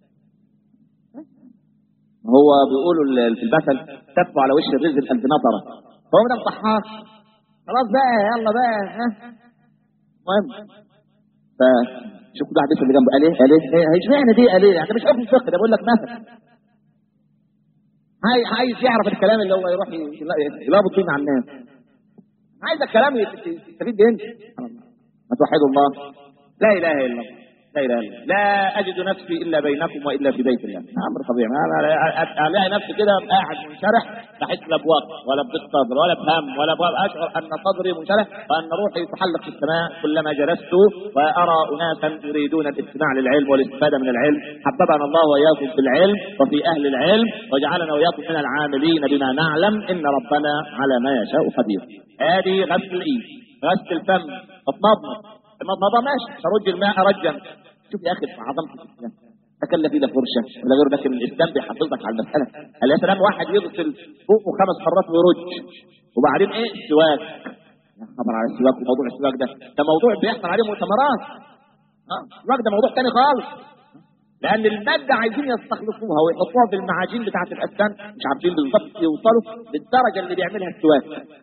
هو بيقولوا ال- في المثل تفوا على وش الرزق قلب نظره فهو ده صحاك خلاص بقى يلا بقى ها المهم ف شوف ده حديث اللي جنبه قال ايه قال ايه إيه، اشمعنى دي قال ايه يعني ده مش حكم فقه ده بقول لك مثل عاي- عايز يعرف الكلام اللي هو يروح ي- يلا- يلابط بيه مع الناس عايز الكلام يت- يستفيد بيه انت سبحان الله. ما توحدوا الله لا اله الا الله لا اله الا الله لا اجد نفسي الا بينكم والا في بيت الله امر طبيعي انا أنا الاقي نفسي كده قاعد منشرح بحس لا بوقت ولا بضيق صدر ولا بهم ولا بهم اشعر ان صدري منشرح وان روحي تحلق في السماء كلما جلست وارى اناسا يريدون الاستماع للعلم والاستفاده من العلم حببنا الله واياكم في العلم وفي اهل العلم وجعلنا واياكم من العاملين بما نعلم ان ربنا على ما يشاء قدير ادي غسل الايد غسل الفم تتمضمض المضمضه ماشي ترج الماء رجا شوف يا اخي عظمه الاسلام تكلف ايدك فرشه ولا غير لكن الاسلام بيحفظك على المساله قال يا سلام واحد يغسل فوقه خمس مرات ويرج وبعدين ايه السواك يا خبر على السواك وموضوع السواك ده ده موضوع بيحصل عليه مؤتمرات اه السواك ده موضوع تاني خالص لان الماده عايزين يستخلصوها ويحطوها في المعاجين بتاعه الاسنان مش عارفين بالظبط يوصلوا للدرجه اللي بيعملها السواك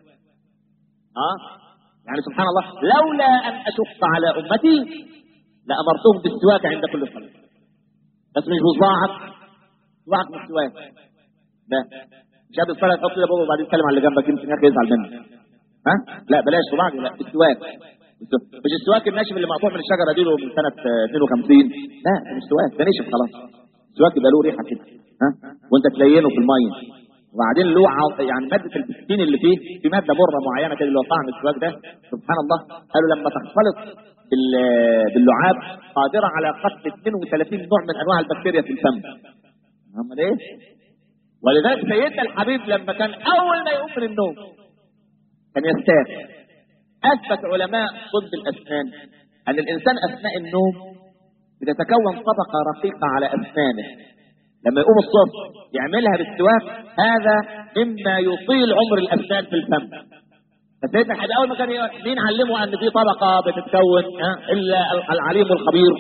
اه يعني سبحان الله لولا ان اشق على امتي لامرتهم بالسواك عند كل صلاه بس مش بصباعك صباعك مش سواك لا مش قبل الصلاه تحط كده بابا وبعدين تتكلم على اللي جنبك يمكن يا اخي يزعل منك ها لا بلاش صباعك لا السواك مش السواك الناشف اللي مقطوع من الشجره دي له من سنه آه، 52 لا ده مش سواك ده نشف خلاص السواك يبقى له ريحه كده ها وانت تلينه في الميه وبعدين له عو- يعني ماده البستين اللي فيه في ماده بره معينه كده اللي هو طعم السواك ده سبحان الله قالوا لما تختلط بال- باللعاب قادره على قتل 32 نوع من انواع البكتيريا في الفم امال ايه؟ ولذلك سيدنا الحبيب لما كان اول ما يقوم من النوم كان يستاك اثبت علماء طب الاسنان ان الانسان اثناء النوم بتتكون طبقه رقيقه على اسنانه لما يقوم الصبح يعملها بالسواك هذا مما يطيل عمر الاسنان في الفم فسيدنا الحبيب اول ما كان يقول- مين علمه ان في طبقه بتتكون ها الا العليم الخبير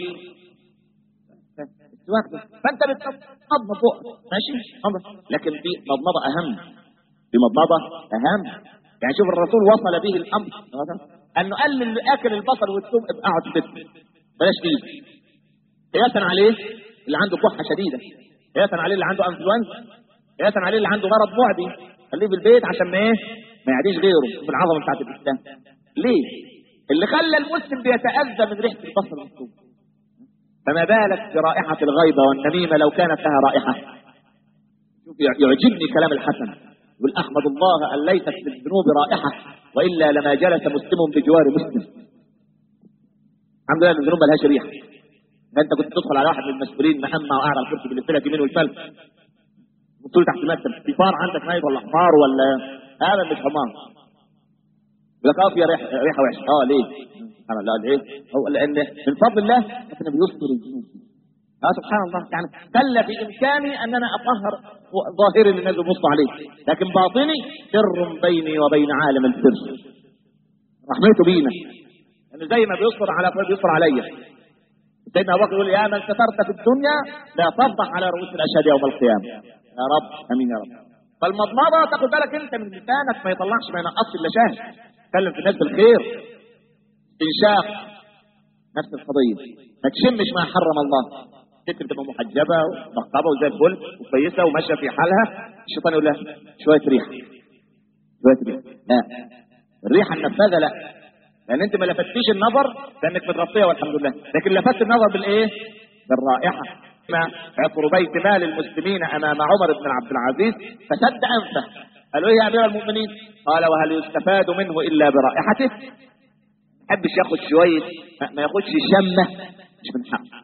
السواك ده. فانت بتمضمض فوق ماشي مضمض. لكن في مضمضه اهم في مضمضه اهم يعني شوف الرسول وصل به الامر انه قال للي اكل البصل والثوم ابقى اقعد في بيتك بلاش تيجي قياسا عليه اللي عنده كحه شديده قياسا عليه اللي عنده انفلونزا قياسا عليه اللي عنده مرض معدي خليه في البيت عشان ما ايه ما يعديش غيره في العظمه بتاعت الاسلام ليه اللي خلى المسلم بيتاذى من ريحه البصل والثوم فما بالك برائحه الغيبه والنميمه لو كانت لها رائحه شوف يعجبني كلام الحسن يقول احمد الله ان ليست للذنوب رائحه والا لما جلس مسلم بجوار مسلم الحمد لله ان الذنوب ملهاش ريحه ده انت كنت تدخل على واحد من المسؤولين مهمه وقاعد على الكرسي بالفلك يمين والشمال وتقول تحت المكتب في فار عندك نايب ولا حمار ولا هذا مش حمار يقول لك اه في ريحه ريحه وحشه اه ليه؟ سبحان الله ليه؟ هو لان من فضل الله احنا بيستر الذنوب اه سبحان الله يعني كلا في امكاني ان انا اطهر ظاهري اللي الناس بيبصوا عليه لكن باطني سر بيني وبين عالم السر رحمته بينا انه زي ما بيصبر على بيصبر عليا سيدنا ابو بكر يقول يا من سترت في الدنيا لا تفضح على رؤوس الاشهاد يوم القيامه يا رب امين يا رب فالمضمضه تاخد بالك انت من لسانك ما يطلعش ما ينقصش الا شهد تكلم في الناس بالخير انشاق نفس القضيه ما تشمش ما حرم الله ست بتبقى محجبه ومنقبه وزي الفل وكويسه وماشيه في حالها الشيطان يقول لها شويه ريحه شويه ريحه لا الريحه النفاذه لا لان انت ما لفتيش النظر لانك متغطيه والحمد لله لكن لفت النظر بالايه بالرائحه عطر بيت مال المسلمين امام عمر بن عبد العزيز فسد انفه قالوا ايه يا امير المؤمنين قال وهل يستفاد منه الا برائحته ما يحبش ياخد شويه ما ياخدش شمه مش من حقه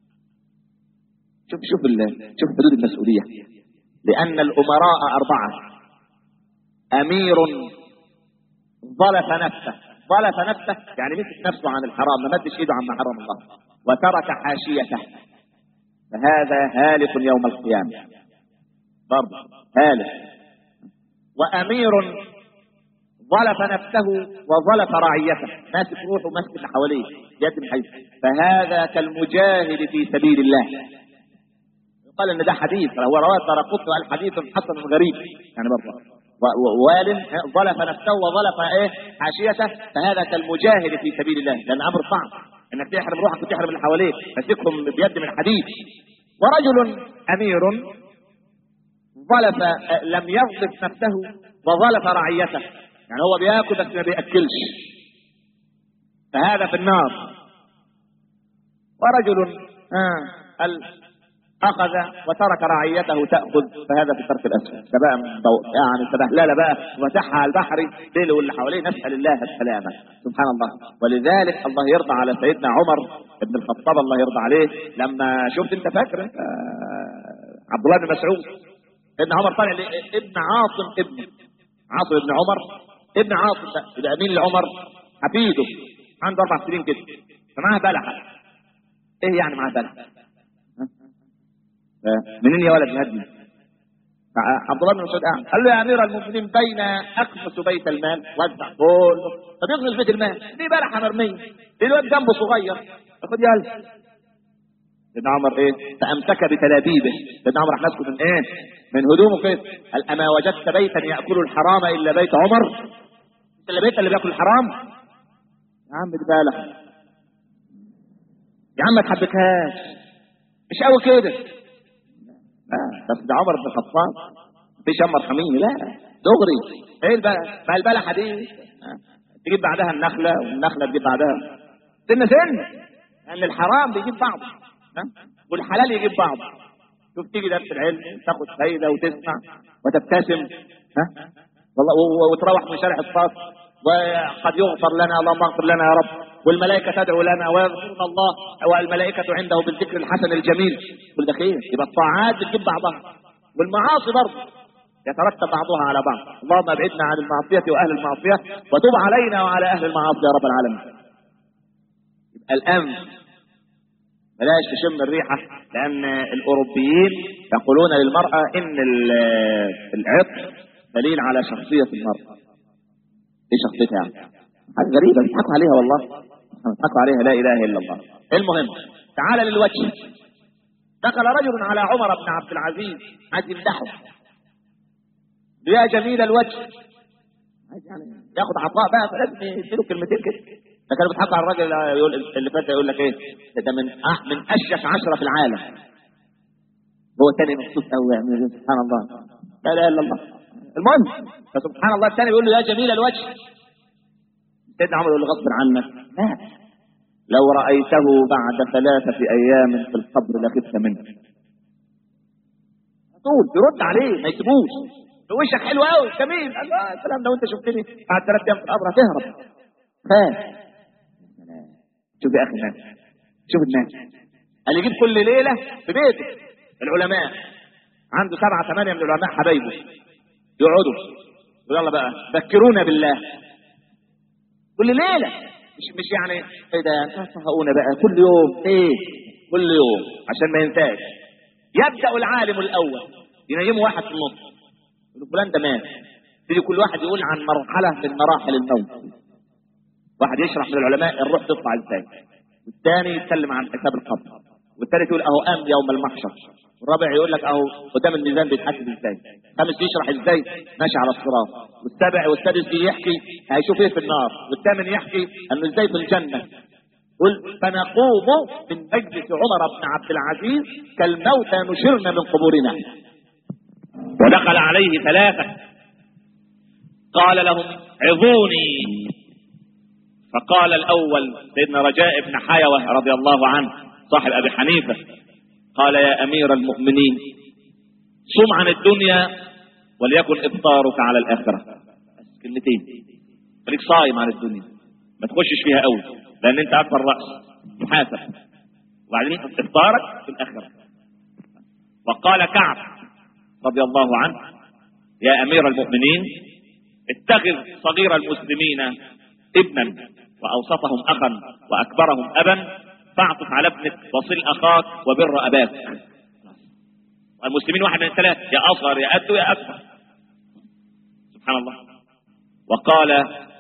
شوف شوف شوف حدود المسؤوليه لان الامراء اربعه امير ظلف نفسه ظلف نفسه يعني مسك نفسه عن الحرام ما مدش ايده عما حرم الله وترك حاشيته فهذا هالك يوم القيامة برضه هالك وأمير ظلف نفسه وظلف رعيته ماسك روحه وماسك اللي حواليه يد من حيث فهذا كالمجاهد في سبيل الله يقال ان ده حديث هو رواه الدرقطني وقال حديث حسن غريب يعني برضه ووال ظلف نفسه وظلف ايه حاشيته فهذا كالمجاهد في سبيل الله لان امر صعب انك تحرم روحك وتحرم اللي حواليك تمسكهم بيد من حديد ورجل امير ظلف لم يظلف نفسه وظلف رعيته يعني هو بياكل بس ما بياكلش فهذا في النار ورجل آه اخذ وترك رعيته تاخذ فهذا في الترك الاسفل ده بقى يعني سبهلله بقى وتحها على البحر ليل واللي حواليه نسال الله السلامه سبحان الله ولذلك الله يرضى على سيدنا عمر بن الخطاب الله يرضى عليه لما شفت انت فاكر انت عبد الله بن مسعود ابن عمر طالع ابن عاصم ابن عاصم ابن عمر ابن عاصم ده مين لعمر حفيده عنده اربع سنين كده فمعاه بلحه ايه يعني معاه بلحه منين يا ولد مهدي عبد الله بن مسعود قال قال له يا امير المؤمنين بين اخمس بيت المال وزع كله طب يخلص بيت المال دي بلحه مرميه دي الواد جنبه صغير خد يلا سيدنا عمر ايه فامسك بتلابيبه سيدنا عمر راح ماسكه من ايه من هدومه كده قال اما وجدت بيتا ياكل الحرام الا بيت عمر الا بيت اللي بياكل الحرام يا عم دي بلحه يا عم ما تحبكهاش مش قوي كده بس ده عمر بن الخطاب في شمر حميني لا دغري ايه البلح ما البلحه دي تجيب بعدها النخله والنخله تجيب بعدها سن سن لان الحرام بيجيب بعض والحلال يجيب بعض شوف تيجي درس العلم تاخد فايده وتسمع وتبتسم ها والله وتروح من شارع الصاف وقد يغفر لنا اللهم اغفر لنا يا رب والملائكة تدعو لنا ويذكرنا الله والملائكة عنده بالذكر الحسن الجميل كل ده خير يبقى الطاعات بتجيب بعضها والمعاصي برضه يترتب بعضها على بعض اللهم ابعدنا عن المعصية وأهل المعصية وتب علينا وعلى أهل المعاصي يا رب العالمين يبقى الأمن بلاش تشم الريحة لأن الأوروبيين يقولون للمرأة إن العطر دليل على شخصية المرأة إيه شخصيتها يعني؟ حاجة غريبة بيضحكوا عليها والله بيضحكوا عليها لا إله إلا الله المهم تعال للوجه دخل رجل على عمر بن عبد العزيز عايز يمدحه يا جميل الوجه عايز يعني ياخد عطاء بقى فلازم يديله كلمتين كده ده كانوا بيضحكوا على الراجل يقول اللي فات يقول لك ايه ده من أح من اشيك عشره في العالم هو الثاني مبسوط قوي يعني سبحان الله لا اله الا الله المهم فسبحان الله الثاني بيقول له يا جميل الوجه سيدنا عمر يقول له غصب عنك لا لو رأيته بعد ثلاثة أيام في القبر لخفت منه طول ترد عليه ما يسيبوش وشك حلو قوي جميل الله الكلام ده وانت شفتني بعد ثلاث ايام في القبر هتهرب خاف شوف يا اخي الناس شوف الناس قال يجيب كل ليله في بيته العلماء عنده سبعه ثمانيه من العلماء حبايبه يقعدوا يلا بقى ذكرونا بالله كل ليله مش مش يعني ايه ده صفقونا بقى كل يوم ايه كل يوم عشان ما ينساش يبدا العالم الاول ينيمه واحد في النص يقول فلان ده مات تيجي كل واحد يقول عن مرحله من مراحل الموت واحد يشرح من العلماء الروح تطلع ازاي والثاني يتكلم عن حساب القبر والثالث يقول اهو قام يوم المحشر الرابع يقول لك اهو قدام الميزان بيتحاسب ازاي خامس يشرح ازاي ماشي على الصراط والسابع والسادس يحكي هيشوف ايه في النار والثامن يحكي انه ازاي في الجنه قل فنقوم من مجلس عمر بن عبد العزيز كالموتى نشرنا من قبورنا ودخل عليه ثلاثة قال لهم عظوني فقال الأول سيدنا رجاء بن حيوة رضي الله عنه صاحب أبي حنيفة قال يا أمير المؤمنين صم عن الدنيا وليكن إفطارك على الآخرة بس كلمتين خليك صايم عن الدنيا ما تخشش فيها قوي لأن أنت أكبر رأس محاسب وبعدين إفطارك في الآخرة وقال كعب رضي الله عنه يا أمير المؤمنين اتخذ صغير المسلمين ابنا وأوسطهم أخا وأكبرهم أبا فاعطف على ابنك وصل أخاك وبر أباك المسلمين واحد من الثلاث يا أصغر يا أد يا أكبر سبحان الله وقال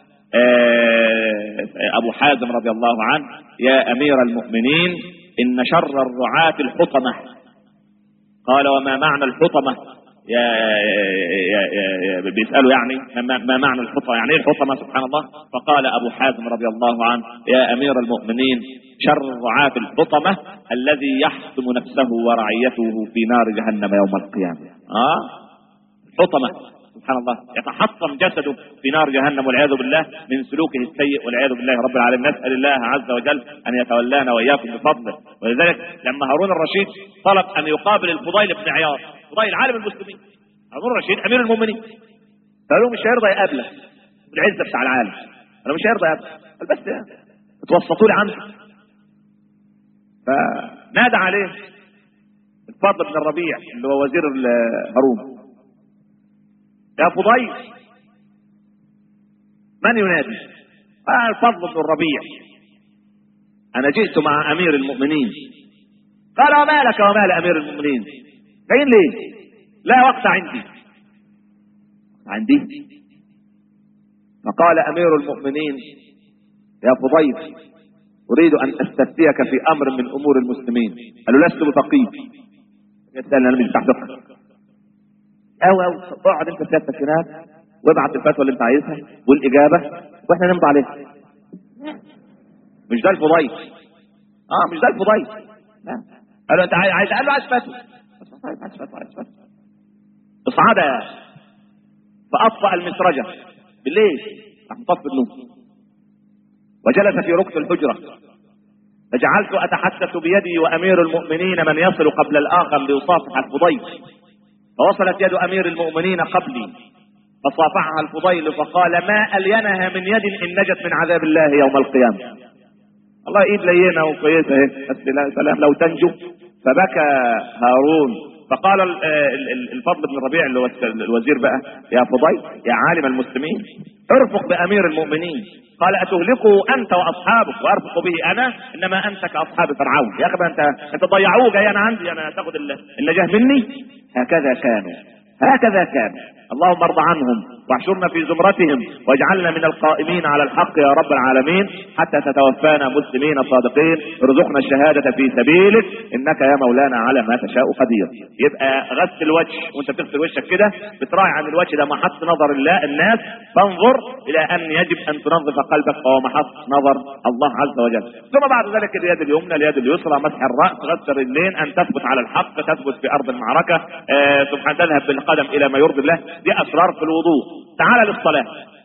أبو حازم رضي الله عنه يا أمير المؤمنين إن شر الرعاة الحطمة قال وما معنى الحطمة يا, يا, يا, يا بيسألوا يعني ما, ما معنى الحطمة يعني ايه الحطمة سبحان الله فقال أبو حازم رضي الله عنه يا أمير المؤمنين شر الرعاة الحطمة الذي يحطم نفسه ورعيته في نار جهنم يوم القيامة آه حطمة سبحان الله يتحطم جسده في نار جهنم والعياذ بالله من سلوكه السيء والعياذ بالله رب العالمين نسأل الله عز وجل أن يتولانا وإياكم بفضله ولذلك لما هارون الرشيد طلب أن يقابل الفضيل بن عياض فضيل عالم المسلمين هارون الرشيد أمير المؤمنين قالوا مش هيرضى يقابلك بالعزة بتاع العالم أنا مش هيرضى يقابلك قال بس يعني اتوسطوا لي عنك فنادى عليه الفضل بن الربيع اللي هو وزير هارون يا فضيل من ينادي آه الفضل بن الربيع انا جئت مع امير المؤمنين قال وما لك وما لامير المؤمنين جايين ليه لا وقت عندي عندي فقال امير المؤمنين يا فضيل اريد ان استفتيك في امر من امور المسلمين قال له لست بفقيه يسالني انا مش تحت او او اقعد انت سيادتك هناك وابعت الفتوى اللي انت عايزها والاجابه واحنا نمضي عليها مش ده الفضيل اه مش ده الفضيل لا قال له انت عايز عايز قال له عايز فتوى عايز فتوى عايز فتوى اصعد فاطفا المسرجه بالليل راح مطفي النور وجلس في ركن الحجره فجعلت اتحسس بيدي وامير المؤمنين من يصل قبل الاخر ليصافح الفضيل فوصلت يد امير المؤمنين قبلي فصافحها الفضيل فقال ما الينها من يد ان نجت من عذاب الله يوم القيامه الله ايد لينه وكويسه اهي بس لا سلام لو تنجو فبكى هارون فقال الفضل بن الربيع اللي هو الوزير بقى يا فضيل يا عالم المسلمين ارفق بامير المؤمنين قال اتهلكه انت واصحابك وارفق به انا انما انت كاصحاب فرعون يا اخي انت انت ضيعوه جاي انا عندي انا تاخد النجاه مني هكذا كانوا هكذا كانوا اللهم ارض عنهم واحشرنا في زمرتهم واجعلنا من القائمين على الحق يا رب العالمين حتى تتوفانا مسلمين صادقين ارزقنا الشهادة في سبيلك انك يا مولانا على ما تشاء قدير يبقى غسل الوجه وانت بتغسل وشك كده بتراعي عن الوجه ده محط نظر الله الناس فانظر الى ان يجب ان تنظف قلبك وهو محط نظر الله عز وجل ثم بعد ذلك اليد اليمنى اليد اليسرى مسح الراس غسل الرجلين ان تثبت على الحق تثبت في ارض المعركه آه سبحان تذهب بالقدم الى ما يرضي الله دي اسرار في الوضوء تعال للصلاة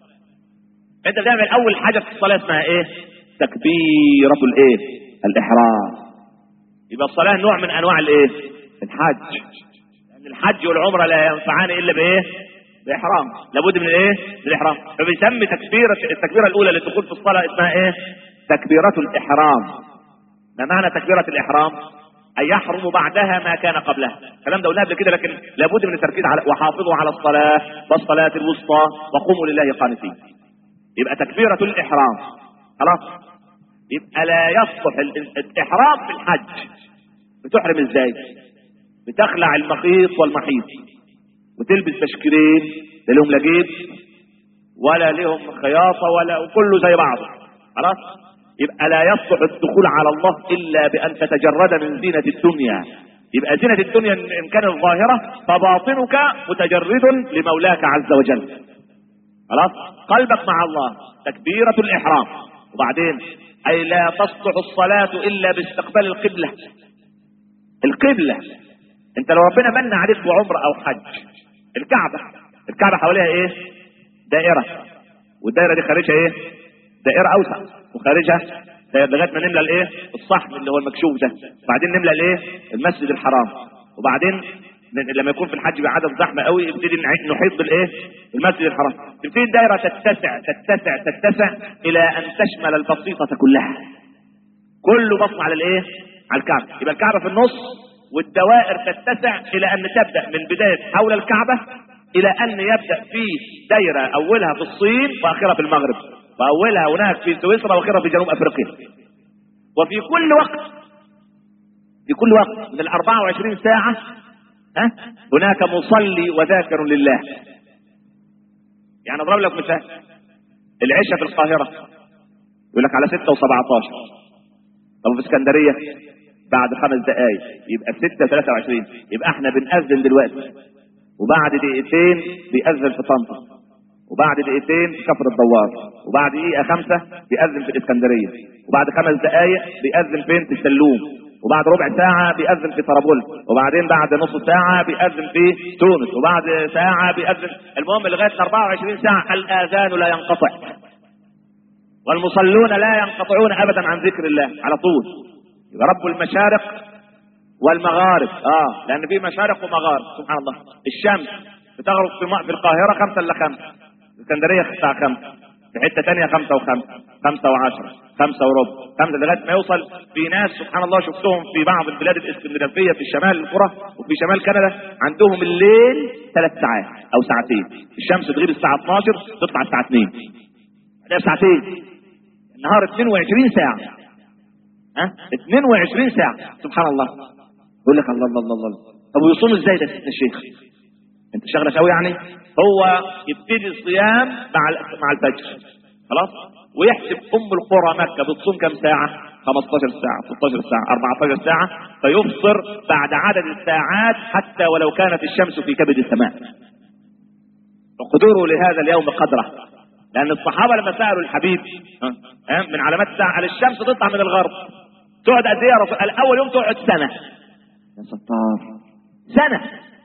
انت بتعمل اول حاجة في الصلاة اسمها ايه تكبيرة الايه الاحرام يبقى الصلاة نوع من انواع الايه الحج لان الحج والعمرة لا ينفعان الا بايه باحرام لابد من ايه من الاحرام فبيسمي تكبيرة التكبيرة الاولى للدخول في الصلاة اسمها ايه تكبيرة الاحرام ما معنى تكبيرة الاحرام أن يحرم بعدها ما كان قبلها الكلام ده قلناه قبل كده لكن لابد من التركيز على وحافظوا على الصلاة والصلاة الوسطى وقوموا لله قانتين يبقى تكبيرة الإحرام خلاص يبقى لا يصلح الإحرام في الحج بتحرم ازاي بتخلع المخيط والمحيط وتلبس تشكيلين لا لهم لا جيب ولا لهم خياطة ولا وكله زي بعضه خلاص يبقى لا يصلح الدخول على الله الا بان تتجرد من زينه الدنيا يبقى زينه الدنيا ان كانت ظاهره فباطنك متجرد لمولاك عز وجل خلاص قلبك مع الله تكبيره الاحرام وبعدين اي لا تصلح الصلاه الا باستقبال القبله القبله انت لو ربنا من عليك بعمره او حج الكعبه الكعبه حواليها ايه دائره والدائره دي خارجها ايه دائره اوسع وخارجها دائرة لغايه ما نملى الايه الصحن اللي هو المكشوف ده وبعدين نملى الايه المسجد الحرام وبعدين ن- لما يكون في الحج بعدد زحمه قوي يبتدي نع- نحيط بالايه المسجد الحرام تبتدي الدائره تتسع تتسع تتسع الى ان تشمل البسيطه كلها كله بص على الايه على الكعبه يبقى الكعبه في النص والدوائر تتسع الى ان تبدا من بدايه حول الكعبه الى ان يبدا في دايره اولها في الصين واخرها في المغرب واولها هناك في سويسرا واخرها في جنوب افريقيا وفي كل وقت في كل وقت من ال 24 ساعه ها هناك مصلي وذاكر لله يعني اضرب لك مثال العشاء في القاهره يقول لك على 6 و17 طب في اسكندريه بعد خمس دقائق يبقى 6 23 يبقى احنا بنأذن دلوقتي وبعد دقيقتين بيأذن في طنطا وبعد دقيقتين في كفر الدوار وبعد دقيقه خمسه بيأذن في الاسكندريه وبعد خمس دقائق بيأذن فين في السلوم وبعد ربع ساعة بيأذن في طرابلس وبعدين بعد نص ساعة بيأذن في تونس وبعد ساعة بيأذن المهم لغاية 24 ساعة الآذان لا ينقطع والمصلون لا ينقطعون ابدا عن ذكر الله على طول يبقى رب المشارق والمغارب اه لان في مشارق ومغارب سبحان الله الشمس بتغرب في م- في القاهره خمسة الا خمسة اسكندريه الساعه خمسة في حته ثانيه خمسة وخمسة خمسة وعشرة خمسة وربع خمسة لغايه ما يوصل في ناس سبحان الله شفتهم في بعض البلاد الاسكندنافيه في شمال القرى وفي شمال كندا عندهم الليل ثلاث ساعات او ساعتين الشمس تغيب الساعه 12 تطلع الساعه 2 ده ساعتين النهار 22 ساعة ها 22 ساعة سبحان الله يقول لك الله الله الله الله طب ويصوم ازاي ده سيدنا الشيخ انت شغلك قوي يعني هو يبتدي الصيام مع ال- مع الفجر خلاص ويحسب ام القرى مكة بتصوم كم ساعة 15 ساعة 16 ساعة 14 ساعة فيفطر بعد عدد الساعات حتى ولو كانت الشمس في كبد السماء اقدروا لهذا اليوم قدره لان الصحابه لما سالوا الحبيب ها، ها، من علامات الساعه قال الشمس تطلع من الغرب تقعد قد ايه يا رسول قال اول يوم تقعد سنه يا ستار سنه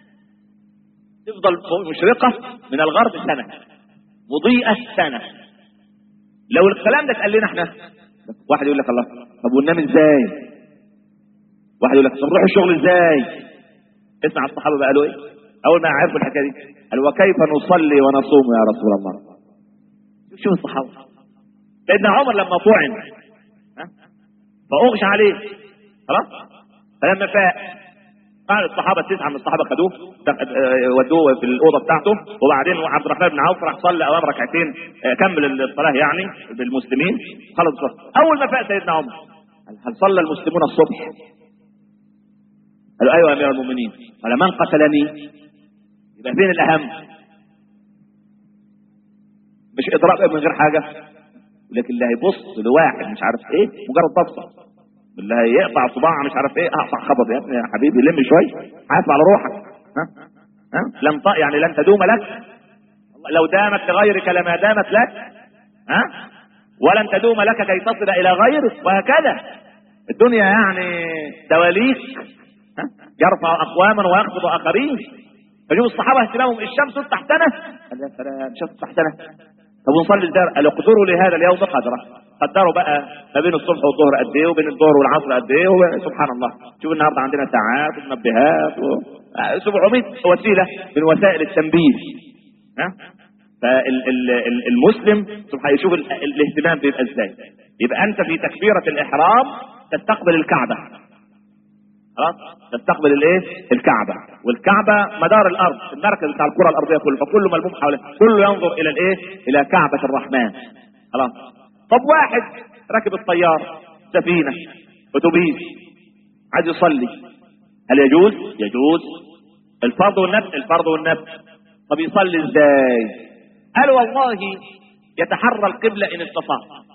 تفضل مشرقه من الغرب سنه مضيئه سنه لو الكلام ده اتقال لنا احنا واحد يقول لك الله طب وننام ازاي واحد يقول لك طب نروح الشغل ازاي اسمع الصحابه بقى قالوا ايه اول ما عرفوا الحكايه دي قالوا وكيف نصلي ونصوم يا رسول الله شوف الصحابه سيدنا عمر لما طعن ها؟ فاغشى عليه خلاص فلما فاق قال الصحابه التسعه من الصحابه خدوه دخ- آه، ودوه في الاوضه بتاعته وبعدين عبد الرحمن بن عوف راح صلى امام ركعتين آه، كمل الصلاه يعني بالمسلمين خلص الصلاه اول ما فاق سيدنا عمر قال هل صلى المسلمون الصبح؟ قالوا ايوه يا امير المؤمنين قال من قتلني؟ يبقى فين الاهم؟ مش اضراب من غير حاجه لكن اللي هيبص لواحد مش عارف ايه مجرد بصه اللي هيقطع صباع مش عارف ايه اقطع خبط يا ابني يا حبيبي لم شويه حاسب على روحك ها ها لم ط... يعني لن تدوم لك لو دامت لغيرك لما دامت لك ها ولن تدوم لك كي تصل الى غيرك وهكذا الدنيا يعني دواليك ها؟ يرفع اقواما ويخفض اخرين فشوف الصحابه اهتمامهم الشمس تطلع سنه قال يا سلام الشمس تطلع سنه طب ونصلي ازاي؟ قال اقدروا لهذا اليوم قدره قدروا بقى ما بين الصبح والظهر قد ايه وبين الظهر والعصر قد ايه و- سبحان الله شوف النهارده عندنا ساعات ومنبهات و... آه، 700 وسيله من وسائل التنبيه ها فالمسلم سبحان يشوف ال- الاهتمام بيبقى ازاي يبقى انت في تكبيره الاحرام تستقبل الكعبه خلاص تستقبل الايه الكعبه والكعبه مدار الارض المركز بتاع الكره الارضيه كله فكله ملموم حواليه كله ينظر الى الايه الى كعبه الرحمن خلاص طب واحد راكب الطياره سفينه اتوبيس عايز يصلي هل يجوز يجوز الفرض والنفل الفرض والنفل طب يصلي ازاي قال والله يتحرى القبله ان استطاع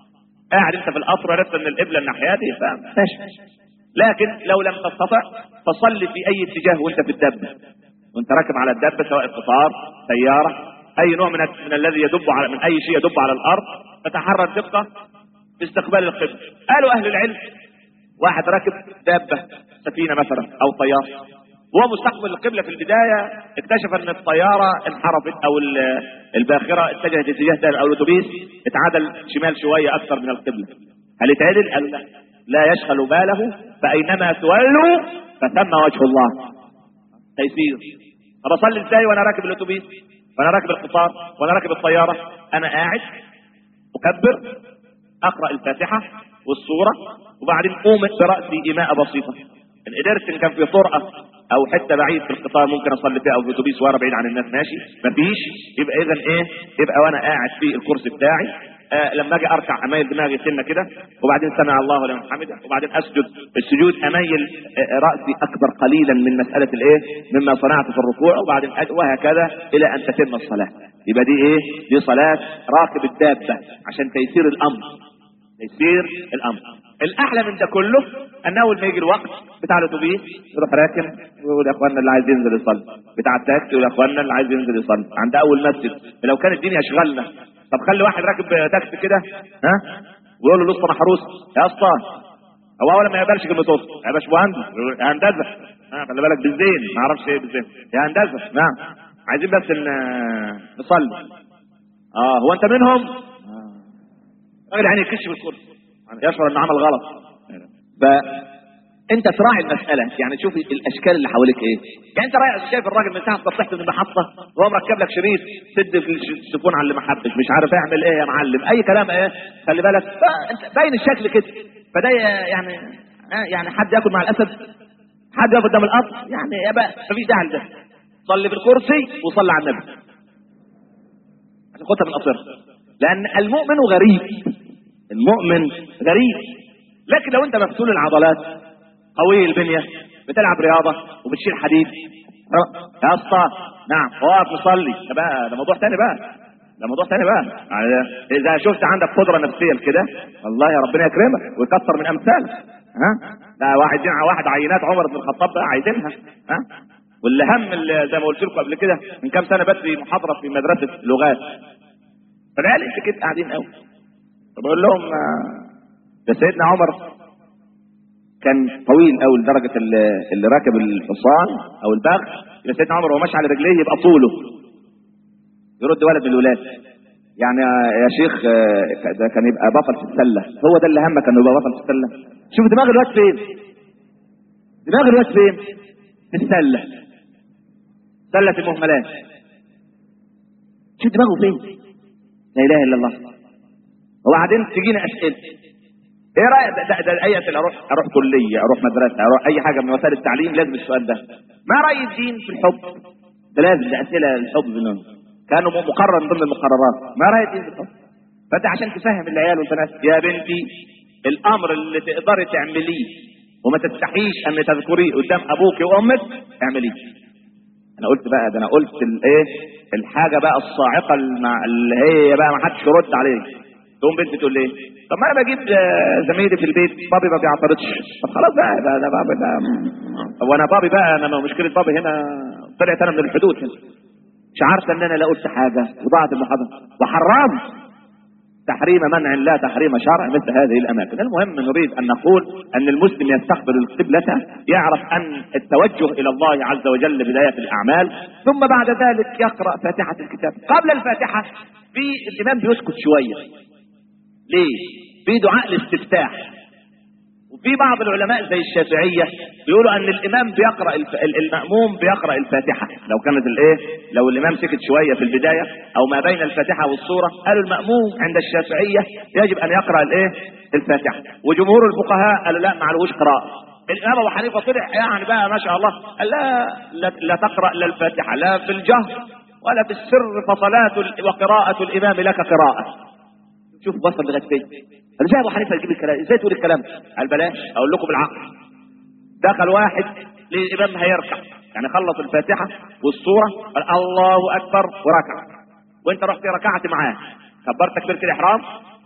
قاعد انت في القطر عرفت ان القبله الناحيه دي فاهم ماشي لكن لو لم تستطع فصل في اي اتجاه وانت في الدبه وانت راكب على الدبه سواء قطار سياره اي نوع من من الذي يدب على من اي شيء يدب على الارض فتحرى الدقه في استقبال القبله قالوا اهل العلم واحد راكب دابه سفينه مثلا او طياره وهو مستقبل القبله في البدايه اكتشف ان الطياره انحرفت او ال- الباخره اتجهت اتجاه ده او الاتوبيس اتعدل شمال شويه اكثر من القبله هل اتعدل؟ قال لا لا يشغل باله فاينما تولوا فثم وجه الله تيسير طب اصلي ازاي وانا راكب الاتوبيس وانا راكب القطار وانا راكب الطياره انا قاعد اكبر اقرا الفاتحه والسوره وبعدين اومئ براسي ايماء بسيطه ان قدرت ان كان في طرقه او حته بعيد في القطار ممكن اصلي فيها او في اتوبيس وانا بعيد عن الناس ماشي مفيش يبقى اذا ايه يبقى وانا قاعد في الكرسي بتاعي آه لما اجي اركع اميل دماغي سنه كده وبعدين سمع الله لمن حمده وبعدين اسجد السجود اميل آه راسي اكبر قليلا من مساله الايه مما صنعت في الركوع وبعدين أج- وهكذا الى ان تتم الصلاه يبقى دي ايه دي صلاه راكب الدابه عشان تيسير الامر تيسير الامر الاحلى من ده كله ان اول ما يجي الوقت بتاع الاتوبيس يروح راكن ويقول يا اخوانا اللي عايز ينزل يصلي بتاع التاكسي يقول يا اخوانا اللي عايز ينزل يصلي عند اول مسجد لو كانت الدنيا اشغلنا طب خلي واحد راكب تاكسي كده ها ويقول له الاسطى محروس يا اسطى هو اول ما يقبلش كلمه اسطى يا باشمهندس يقول يا هندسه ها خلي بالك بالزين ما اعرفش ايه بالزين يا هندسه نعم عايزين بس ن- نصلي اه هو انت منهم الراجل يعني يكش بالكرسي يشعر انه عمل غلط فانت تراعي المساله يعني شوف الاشكال اللي حواليك ايه يعني انت رايح شايف الراجل من تحت طلعت من المحطه وهو مركب لك شريط سد في السفون على اللي ما حبش مش عارف اعمل ايه يا معلم اي كلام ايه خلي بالك فانت باين الشكل كده فده يعني آه يعني حد ياكل مع الاسد حد يقف قدام القطر يعني يا بقى مفيش داعي لده صلي في الكرسي وصلي على النبي عشان خدها من قصير لان المؤمن غريب المؤمن غريب لكن لو انت مفتول العضلات قوي البنيه بتلعب رياضه وبتشيل حديد يا اسطى نعم واقف نصلي ده بقى ده موضوع تاني بقى ده موضوع تاني بقى يعني اذا شفت عندك قدره نفسيه كده والله يا ربنا يكرمك ويكثر من امثالك ها ده واحد واحد عينات عمر بن الخطاب بقى عايزينها ها واللي هم اللي زي ما قلت لكم قبل كده من كام سنه بدري محاضره في مدرسه لغات فالعيال انت كده قاعدين قوي فبقول لهم آه، ده سيدنا عمر كان طويل قوي لدرجه اللي, اللي راكب الحصان او البغل يبقى سيدنا عمر وهو ماشي على رجليه يبقى طوله يرد ولد من الولاد يعني يا- يا شيخ آه، ده كان يبقى بطل في السله هو ده اللي همك انه يبقى بطل في السله شوف دماغ الواد فين دماغ الواد فين في السله سله المهملات شوف دماغه فين لا اله الا الله وبعدين تجينا اسئله ايه رايك ده, ده, ده اي اسئله اروح اروح كليه اروح مدرسه اروح اي حاجه من وسائل التعليم لازم السؤال ده ما راي الدين في الحب ده لازم ده اسئله الحب منهم كانوا م- مقرر من ضمن المقررات ما راي الدين في الحب فانت عشان تفهم العيال والبنات يا بنتي الامر اللي تقدري تعمليه وما تستحيش ان تذكريه قدام ابوك وامك اعمليه انا قلت بقى ده انا قلت الايه الحاجه بقى الصاعقه المع... اللي هي بقى ما حدش يرد عليه تقوم بنتي تقول لي طب ما انا بجيب آه، زميلي في البيت بابي ما بيعترضش طب خلاص بقى ده, ده بابي ده طب وانا بابي بقى انا مشكله بابي هنا طلعت انا من الحدود هنا مش عارفه ان انا لا قلت حاجه وضاعت المحاضره وحرمت تحريم منع لا تحريم شرع مثل هذه الاماكن المهم نريد ان نقول ان المسلم يستقبل القبلة يعرف ان التوجه الى الله عز وجل بداية الاعمال ثم بعد ذلك يقرأ فاتحة الكتاب قبل الفاتحة في الامام بيسكت شوية ليه في دعاء الاستفتاح وفي بعض العلماء زي الشافعية بيقولوا ان الامام بيقرأ الف... ال- المأموم بيقرأ الفاتحة لو كانت الايه لو الامام سكت شوية في البداية او ما بين الفاتحة والسورة قالوا المأموم عند الشافعية يجب ان يقرأ الايه الفاتحة وجمهور الفقهاء قالوا لا ما عليهوش قراءة الامام ابو حنيفة طلع يعني بقى ما شاء الله قال لا لا, لا تقرأ الا الفاتحة لا في الجهر ولا في السر فصلاة ال- وقراءة الامام لك قراءة شوف وصل لغايه فين قال ازاي ابو حنيفه يجيب الكلام ازاي تقول الكلام قال بلاش اقول لكم بالعقل دخل واحد للامام هيركع يعني خلص الفاتحه والسوره قال الله اكبر وركع وانت رحت ركعت معاه كبرت تكبيره الاحرام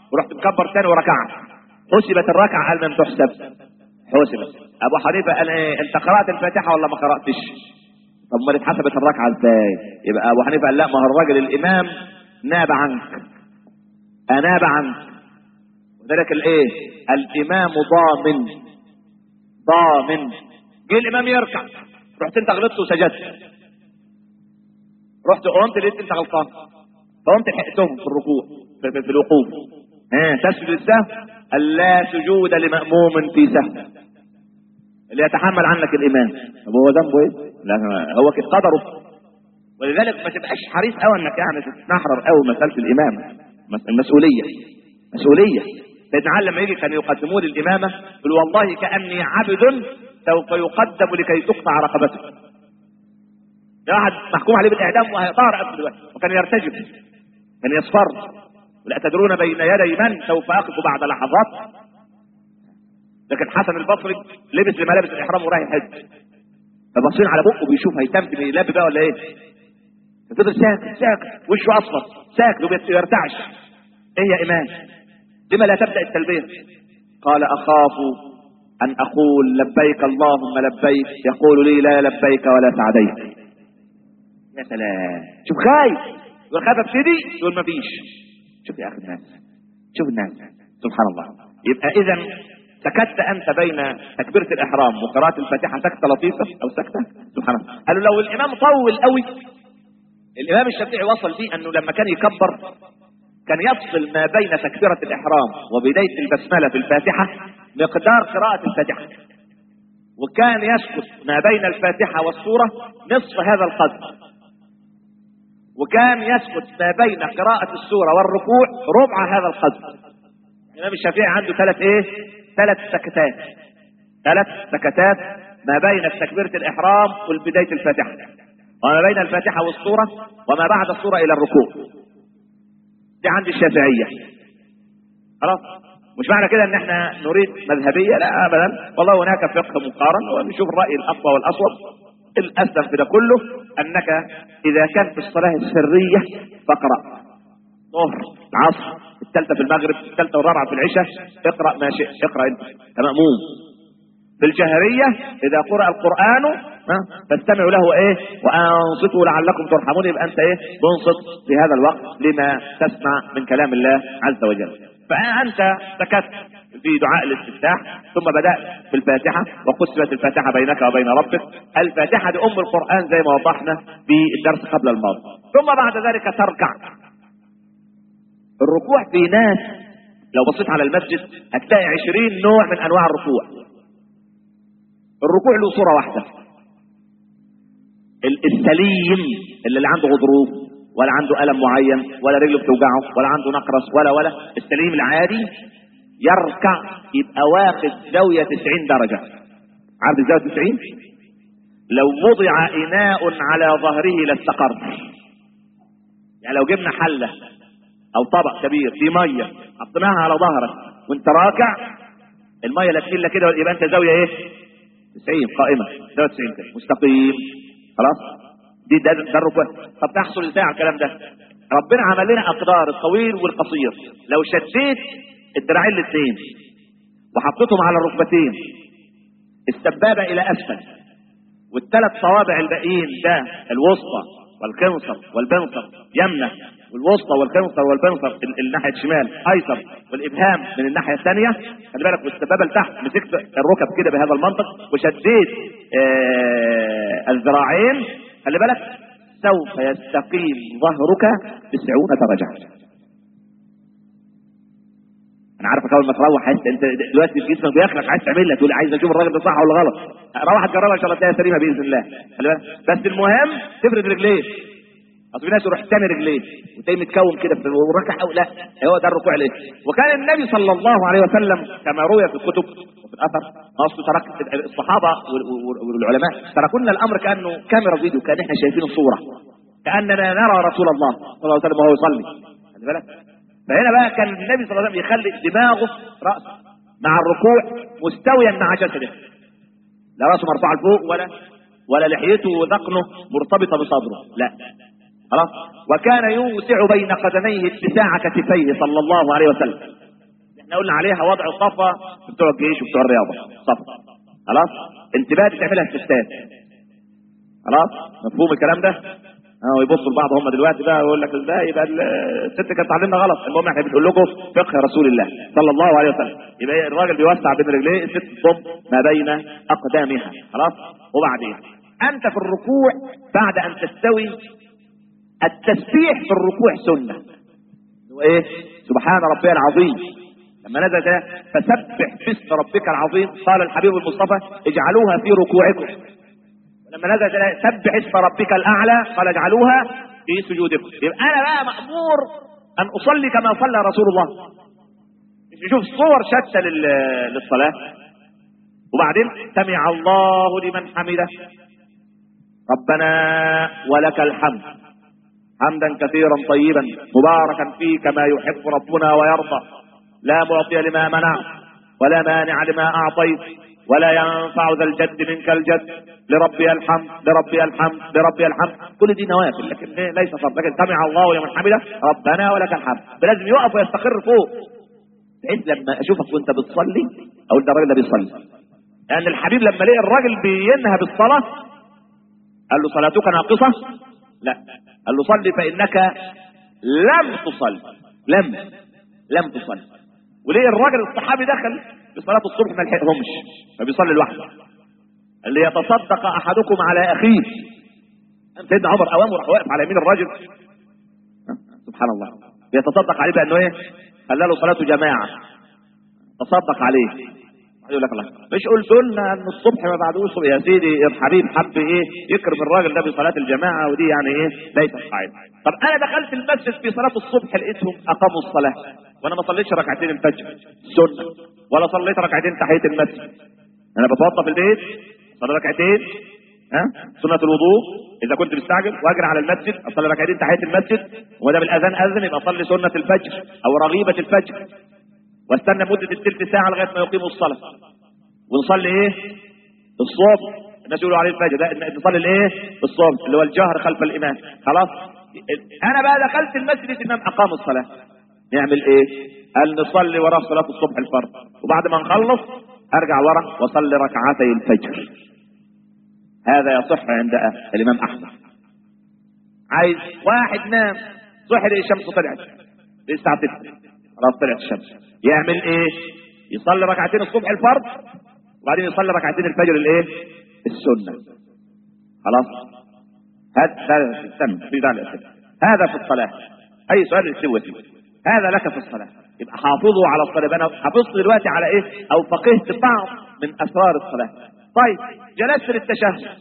ورحت مكبر تاني وركعت حسبت الركعه قال لم تحسب حسبت ابو حنيفه قال ايه انت قرات الفاتحه ولا ما قراتش طب ما اتحسبت الركعه ازاي يبقى ابو حنيفه قال لا ما هو الراجل الامام ناب عنك اناب عنك وذلك الايه الامام ضامن ضامن جه الامام يركع رحت انت غلطت وسجدت رحت قمت لقيت انت غلطان فقمت لحقتهم في الركوع في, في, في الوقوف ها تسجد السهو الا سجود لماموم في سهو اللي يتحمل عنك الامام طب هو ذنبه ايه؟ لا هو كده قدره ولذلك ما تبقاش حريص قوي انك يعني تتنحرر قوي مساله الامامه المسؤوليه مسؤوليه سيدنا علي لما يجي كان يقدمون الامامه يقول والله كاني عبد سوف يقدم لكي تقطع رقبته ده واحد محكوم عليه بالاعدام وهيطار قبل دلوقتي وكان يرتجف كان يصفر ولا تدرون بين يدي من سوف اقف بعد لحظات لكن حسن البصري لبس لملابس الاحرام ورايح يحج فبصين على بقه بيشوف هيتم بيلاب بقى ولا ايه فضل ساكت ساكت وشه اصفر ساكت وبيرتعش ايه يا امام لما لا تبدا التلبيه قال اخاف ان اقول لبيك اللهم لبيك يقول لي لا لبيك ولا سعديك يا سلام شوف خايف يقول خايف ابتدي يقول ما فيش شوف يا اخي الناس شوف الناس سبحان الله يبقى اذا سكت انت بين تكبيره الاحرام وقراءه الفاتحه سكته لطيفه او سكته سبحان الله قالوا لو الامام طول قوي الامام الشافعي وصل بيه انه لما كان يكبر كان يفصل ما بين تكبيره الاحرام وبدايه البسمله في الفاتحه مقدار قراءه الفاتحه وكان يسكت ما بين الفاتحه والسوره نصف هذا القدر وكان يسكت ما بين قراءة السورة والركوع ربع هذا القدر الإمام الشافعي عنده ثلاث إيه؟ ثلاث سكتات ثلاث سكتات ما بين تكبيرة الإحرام والبداية الفاتحة وما بين الفاتحة والسورة وما بعد السورة إلى الركوع دي عند الشافعية خلاص مش معنى كده ان احنا نريد مذهبية لا ابدا والله هناك فقه مقارن ونشوف الرأي الاقوى والاصوب الاسلم في ده كله انك اذا كان في الصلاه السريه فاقرا ظهر العصر الثالثه في المغرب الثالثه والرابعه في العشاء اقرا ما شئت اقرا انت كماموم في الجهريه اذا قرا القران ها فاستمعوا له ايه وانصتوا لعلكم ترحمون يبقى انت ايه تنصت في هذا الوقت لما تسمع من كلام الله عز وجل فانت سكت في دعاء الاستفتاح ثم بدأت بالفاتحة وقسمت الفاتحة بينك وبين ربك الفاتحة دي أم القرآن زي ما وضحنا في الدرس قبل الماضي ثم بعد ذلك تركع الركوع في ناس لو بصيت على المسجد هتلاقي عشرين نوع من أنواع الركوع الركوع له صورة واحدة السليم اللي, اللي عنده غضروف ولا عنده ألم معين ولا رجله بتوجعه ولا عنده نقرس ولا ولا السليم العادي يركع يبقى واخد زاوية 90 درجة عارف الزاوية 90 لو وضع إناء على ظهره لاستقر يعني لو جبنا حلة أو طبق كبير فيه مية حطيناها على ظهرك وانت راكع المية لا تميل كده يبقى انت زاوية ايه 90 قائمة زاوية 90 كده مستقيم خلاص دي ده, ده الركوع طب تحصل ازاي على الكلام ده ربنا عمل لنا اقدار الطويل والقصير لو شديت الدراعين الاثنين وحطيتهم على الركبتين السبابه الى اسفل والثلاث صوابع الباقيين ده الوسطى والقنصر والبنصر يمنى والوسطى والقنصر والبنصر ال- الناحيه الشمال ايسر والابهام من الناحيه الثانيه خلي بالك والسبابه لتحت مسكت الركب كده بهذا المنطق وشديت آه الذراعين خلي بالك سوف يستقيم ظهرك بسعون درجه انا عارفك اول ما تروح عايز انت دلوقتي جسمك بياكلك عايز تعملها تقول عايز اشوف الراجل ده صح ولا غلط روح تجربها ان شاء الله تلاقيها سليمه باذن الله خلي بالك بس المهم تفرد رجليك اصل في ناس يروح تاني رجليه وتلاقيه متكون كده في والركع او لا هو ده الركوع ليه وكان النبي صلى الله عليه وسلم كما روي في الكتب وفي الاثر اصل ترك الصحابه وال- وال- والعلماء تركوا لنا الامر كانه كاميرا فيديو كان احنا شايفين الصوره كاننا نرى رسول الله صلى الله عليه وسلم وهو يصلي خلي بالك فهنا بقى كان النبي صلى الله عليه وسلم يخلي دماغه راسه مع الركوع مستويا مع جسده لا راسه مرفوع لفوق ولا ولا لحيته وذقنه مرتبطه بصدره لا خلاص وكان يوسع بين قدميه اتساع كتفيه صلى الله عليه وسلم احنا قلنا عليها وضع صفا بتوع الجيش وبتوع الرياضه صفا خلاص انتباه تعملها الستات خلاص مفهوم الكلام ده اه يبصوا لبعض هم دلوقتي بقى يقول لك ازاي يبقى الست كانت تعلمنا غلط المهم احنا بنقول لكم فقه رسول الله صلى الله عليه وسلم يبقى إيه؟ الراجل بيوسع بين رجليه الست تضم ما بين اقدامها خلاص وبعدين انت في الركوع بعد ان تستوي التسبيح في الركوع سنه هو ايه سبحان ربي العظيم لما نزل كده فسبح باسم ربك العظيم قال الحبيب المصطفى اجعلوها في ركوعكم ولما نزل كده سبح اسم ربك الاعلى قال اجعلوها في سجودكم يبقى انا بقى مامور ان اصلي كما صلى رسول الله مش نشوف صور شتى لل- للصلاه وبعدين سمع الله لمن حمده ربنا ولك الحمد حمدا كثيرا طيبا مباركا فيه كما يحب ربنا ويرضى لا معطي لما منع ولا مانع لما اعطيت ولا ينفع ذا الجد منك الجد لربي الحمد لربي الحمد لربي الحمد كل دي نوافل لكن إيه؟ ليس فرض لكن سمع الله لمن حمده ربنا ولك الحمد لازم يقف ويستقر فوق بحيث لما اشوفك وانت بتصلي او انت الراجل ده بيصلي لان الحبيب لما لقى الراجل بينهى بالصلاه قال له صلاتك ناقصه لا قال له صلي فانك لم تصل لم لم تصل وليه الراجل الصحابي دخل بصلاه الصبح ما لحقهمش فبيصلي لوحده قال لي يتصدق احدكم على اخيه سيدنا عمر اوامر راح واقف على يمين الراجل ها؟ سبحان الله يتصدق عليه بانه ايه خلى له صلاته جماعه تصدق عليه يقول لك الله مش قلت لنا ان الصبح ما بعدوش صبح يا سيدي الحبيب حب ايه يكرم الراجل ده بصلاه الجماعه ودي يعني ايه ليست قاعده طب انا دخلت المسجد في صلاه الصبح لقيتهم اقاموا الصلاه وانا ما صليتش ركعتين الفجر سنه ولا صليت ركعتين تحيه المسجد انا بتوضى في البيت صلي ركعتين ها سنة الوضوء إذا كنت مستعجل وأجري على المسجد أصلي ركعتين تحية المسجد وما دام الأذان أذن يبقى أصلي سنة الفجر أو رغيبة الفجر واستنى مدة الثلث ساعة لغاية ما يقيموا الصلاة ونصلي ايه الصبح الناس يقولوا عليه الفجر ده نصلي الايه الصبح اللي هو الجهر خلف الامام خلاص انا بقى دخلت المسجد الامام اقام الصلاة نعمل ايه قال نصلي وراه صلاة الصبح الفرض وبعد ما نخلص ارجع ورا واصلي ركعتي الفجر هذا يصح عند الامام احمد عايز واحد نام صحي الشمس طلعت الساعة 6 خلاص طلعت الشمس يعمل ايه يصلي ركعتين الصبح الفرض وبعدين يصلي ركعتين الفجر الايه السنة خلاص هذا استنى في ذلك هذا في الصلاة اي سؤال يسوي فيه هذا لك في الصلاة يبقى حافظوا على الصلاة انا حافظت دلوقتي على ايه او فقهت بعض من اسرار الصلاة طيب جلست للتشهد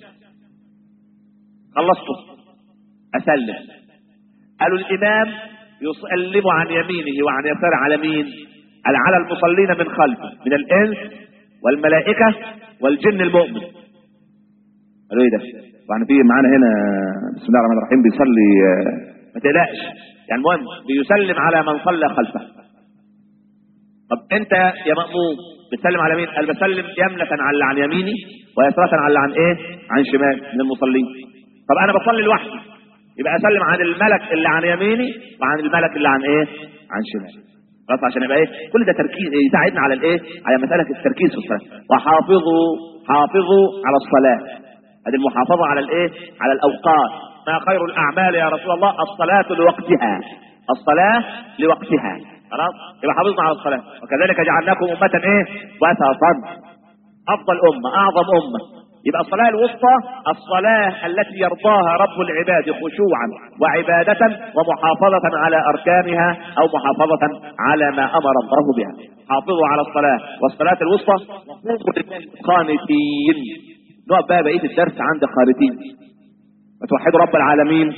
خلصت اسلم قالوا الامام يسلم عن يمينه وعن يساره على مين قال على المصلين من خلفه من الانس والملائكه والجن المؤمن قالوا ايه ده واحنا في معانا هنا بسم الله الرحمن الرحيم بيصلي آه، ما تقلقش يعني المهم بيسلم على من صلى خلفه طب انت يا مأموم بتسلم على مين قال بسلم يمنة على اللي عن يميني ويسرة على اللي عن ايه عن شمال من المصلين طب انا بصلي لوحدي يبقى اسلم عن الملك اللي عن يميني وعن الملك اللي عن ايه عن شمالي خلاص عشان يبقى ايه كل ده تركيز يساعدنا على الايه على مساله التركيز في الصلاه وحافظوا حافظوا على الصلاه هذه المحافظه على الايه على الاوقات ما خير الاعمال يا رسول الله الصلاه لوقتها الصلاه لوقتها خلاص يبقى حافظنا على الصلاه وكذلك جعلناكم امه ايه وسطا افضل امه اعظم امه يبقى الصلاة الوسطى الصلاة التي يرضاها رب العباد خشوعا وعبادة ومحافظة على أركانها أو محافظة على ما أمر الله بها حافظوا على الصلاة والصلاة الوسطى وقوموا قانتين نقف بقى بقية الدرس عند قانتين وتوحدوا رب العالمين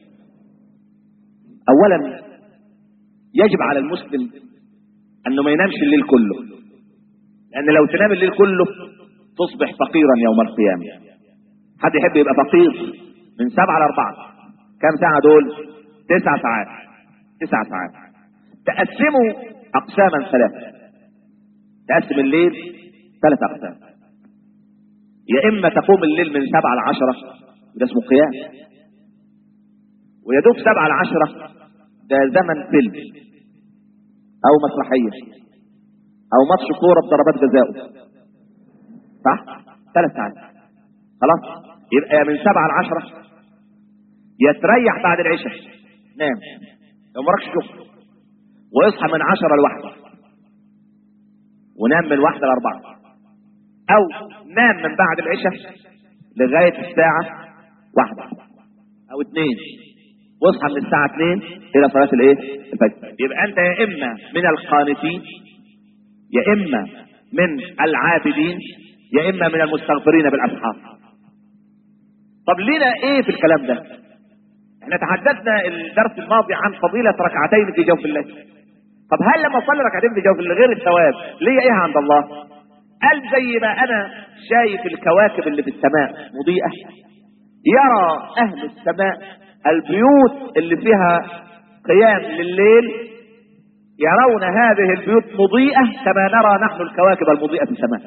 أولا يجب على المسلم أنه ما ينامش الليل كله لأن لو تنام الليل كله تصبح فقيرا يوم القيامة حد يحب يبقى فقير من سبعة لأربعة كم ساعة دول تسع ساعات تسع ساعات تقسموا أقساما ثلاثة تقسم الليل ثلاث أقسام يا إما تقوم الليل من سبعة لعشرة ده اسمه قيام ويدوب سبعة لعشرة ده زمن فيلم أو مسرحية او ماتش كوره بضربات جزاء صح ثلاث ساعات خلاص يبقى يا من سبعة لعشرة يا تريح بعد العشاء نام لو مراكش شغل ويصحى من عشرة لواحدة ونام من واحدة لأربعة أو نام من بعد العشاء لغاية الساعة واحدة أو اثنين واصحى من الساعة اثنين إلى صلاة الإيه؟ الفجر يبقى أنت يا إما من القانتين يا إما من العابدين يا إما من المستغفرين بالأسحار طب لنا إيه في الكلام ده؟ احنا تحدثنا الدرس الماضي عن فضيلة ركعتين في جوف الليل طب هل لما اصلي ركعتين في جوف الليل غير الثواب ليا ايه عند الله قال زي ما انا شايف الكواكب اللي في السماء مضيئة يرى اهل السماء البيوت اللي فيها قيام لليل يرون هذه البيوت مضيئة كما نرى نحن الكواكب المضيئة في السماء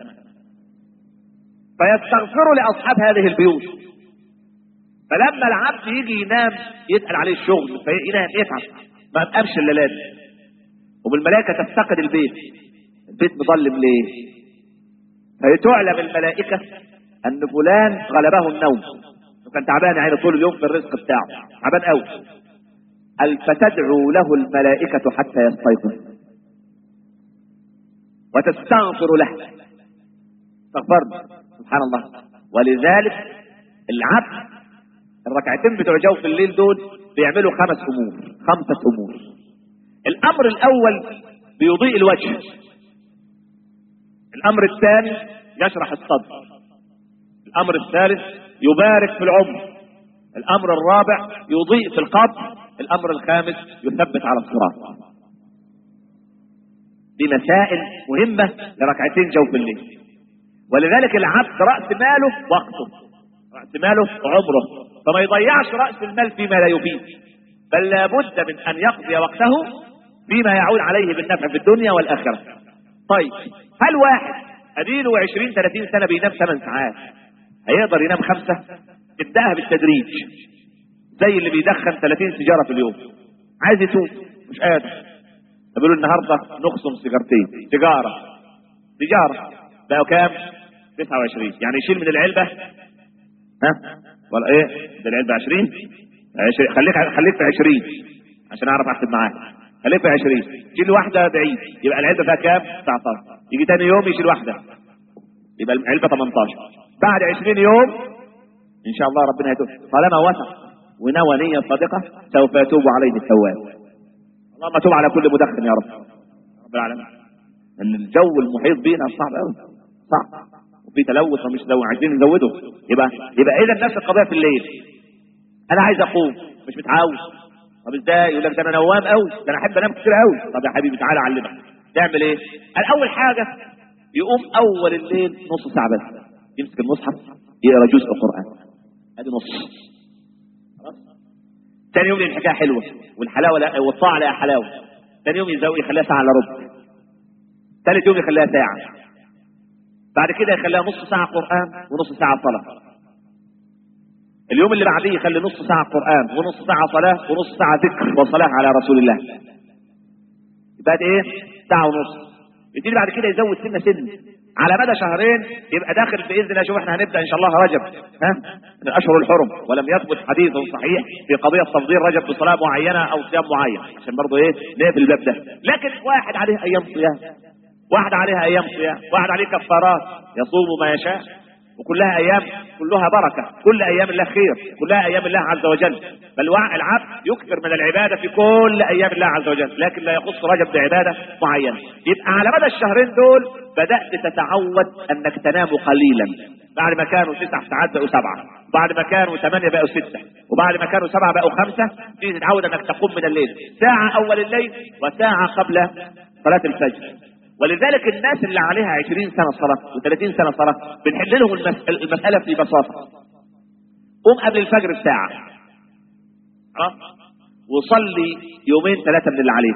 فيستغفروا لأصحاب هذه البيوت فلما العبد يجي ينام يسأل عليه الشغل فينام يتعب ما تقامش الليلات وبالملائكة تفتقد البيت البيت مظلم ليه فيتعلم الملائكة ان فلان غلبه النوم وكان تعبان يعني طول اليوم في الرزق بتاعه تعبان قوي قال فتدعو له الملائكة حتى يستيقظ وتستغفر له استغفرنا سبحان الله ولذلك العبد الركعتين بتوع جوف الليل دول بيعملوا خمس امور خمسة امور الامر الاول بيضيء الوجه الامر الثاني يشرح الصدر الامر الثالث يبارك في العمر الامر الرابع يضيء في القبر الامر الخامس يثبت على الصراط دي مسائل مهمة لركعتين جوف الليل ولذلك العبد رأس ماله وقته رأس ماله عمره فما يضيعش رأس المال فيما لا يفيد بل لابد من أن يقضي وقته فيما يعود عليه بالنفع في الدنيا والآخرة طيب هل واحد أديله 20 30 سنة بينام 8 ساعات هيقدر ينام خمسة ابدأها بالتدريج زي اللي بيدخن 30 سيجارة في اليوم عايز يتوب مش قادر بيقولوا النهارده نخصم سيجارتين سيجارة سيجارة بقوا كام 29 يعني يشيل من العلبة ها ولا ايه ده العلبة 20 20 خليك خليك في 20 عشان اعرف احسب معاك خليك في 20 شيل واحدة بعيد يبقى العلبة فيها كام 19 يجي تاني يوم يشيل واحدة يبقى العلبة 18 بعد 20 يوم ان شاء الله ربنا يتوب طالما وثق ونوى نية صادقة سوف يتوب عليه التواب اللهم توب على كل مدخن يا رب رب العالمين الجو المحيط بينا صعب قوي صعب وفي تلوث ومش تلوث عايزين نزوده يبقى يبقى اذا نفس القضيه في الليل انا عايز اقوم مش متعود طب ازاي يقول لك ده انا نوام قوي ده انا احب انام كتير قوي طب يا حبيبي تعالى اعلمك تعمل ايه قال اول حاجه يقوم اول الليل نص ساعه بس يمسك المصحف يقرا جزء قران ادي نص خلاص ثاني يوم الحكايه حلوه والحلاوه لا والطاعه لها حلاوه ثاني يوم يزود يخليها ساعه الا ربع ثالث يوم يخليها ساعه بعد كده يخليها نص ساعه قران ونص ساعه صلاه اليوم اللي بعديه يخلي نص ساعه قران ونص ساعه صلاه ونص ساعه ذكر وصلاه على رسول الله يبقى دي ايه ساعه ونص يبتدي بعد كده يزود سنه سن على مدى شهرين يبقى داخل باذن الله شوف احنا هنبدا ان شاء الله رجب ها من الاشهر الحرم ولم يثبت حديث صحيح في قضيه تفضيل رجب بصلاه معينه او صيام معين عشان برضه ايه نقفل الباب ده لكن واحد عليه ايام صيام واحد عليها ايام صيام واحد عليه كفارات يصوم ما يشاء وكلها ايام كلها بركه كل ايام الله خير كلها ايام الله عز وجل بل العبد يكثر من العباده في كل ايام الله عز وجل لكن لا يخص رجب بعباده معينه يبقى على مدى الشهرين دول بدات تتعود انك تنام قليلا بعد ما كانوا تسع ساعات بقوا سبعه بعد ما كانوا ثمانيه بقوا سته وبعد ما كانوا سبعه بقوا خمسه تيجي تتعود انك تقوم من الليل ساعه اول الليل وساعه قبل صلاه الفجر ولذلك الناس اللي عليها 20 سنة صلاة و30 سنة صلاة بنحل لهم المسألة في بساطة قوم قبل الفجر بساعة خلاص وصلي يومين ثلاثة من اللي عليك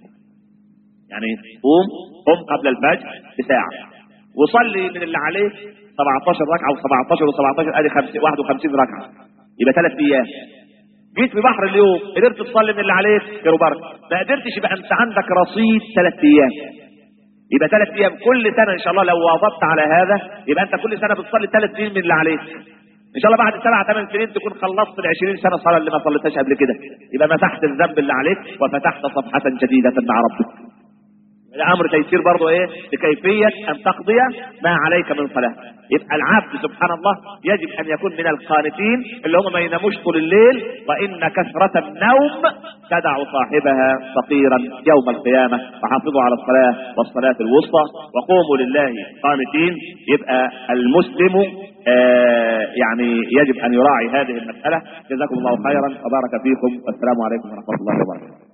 يعني قوم قم قبل الفجر بساعة وصلي من اللي عليك 17 ركعة و17 و17 ادي 51 ركعة يبقى ثلاث ايام جيت في بحر اليوم قدرت تصلي من اللي عليك خير وبركة ما قدرتش يبقى انت عندك رصيد ثلاث ايام يبقى ثلاث ايام كل سنه ان شاء الله لو واظبت على هذا يبقى انت كل سنه بتصلي ثلاث سنين من اللي عليك ان شاء الله بعد سبع ثمان سنين تكون خلصت ال 20 سنه صلاه اللي ما صليتهاش قبل كده يبقى مسحت الذنب اللي عليك وفتحت صفحه جديده مع ربك الامر تيسير برضه ايه لكيفيه ان تقضي ما عليك من صلاه يبقى العبد سبحان الله يجب ان يكون من القانتين اللي هم ما يناموش طول الليل وان كثره النوم تدع صاحبها فقيرا يوم القيامه وحافظوا على الصلاه والصلاه الوسطى وقوموا لله قانتين يبقى المسلم آه يعني يجب ان يراعي هذه المساله جزاكم الله خيرا وبارك فيكم والسلام عليكم ورحمه الله وبركاته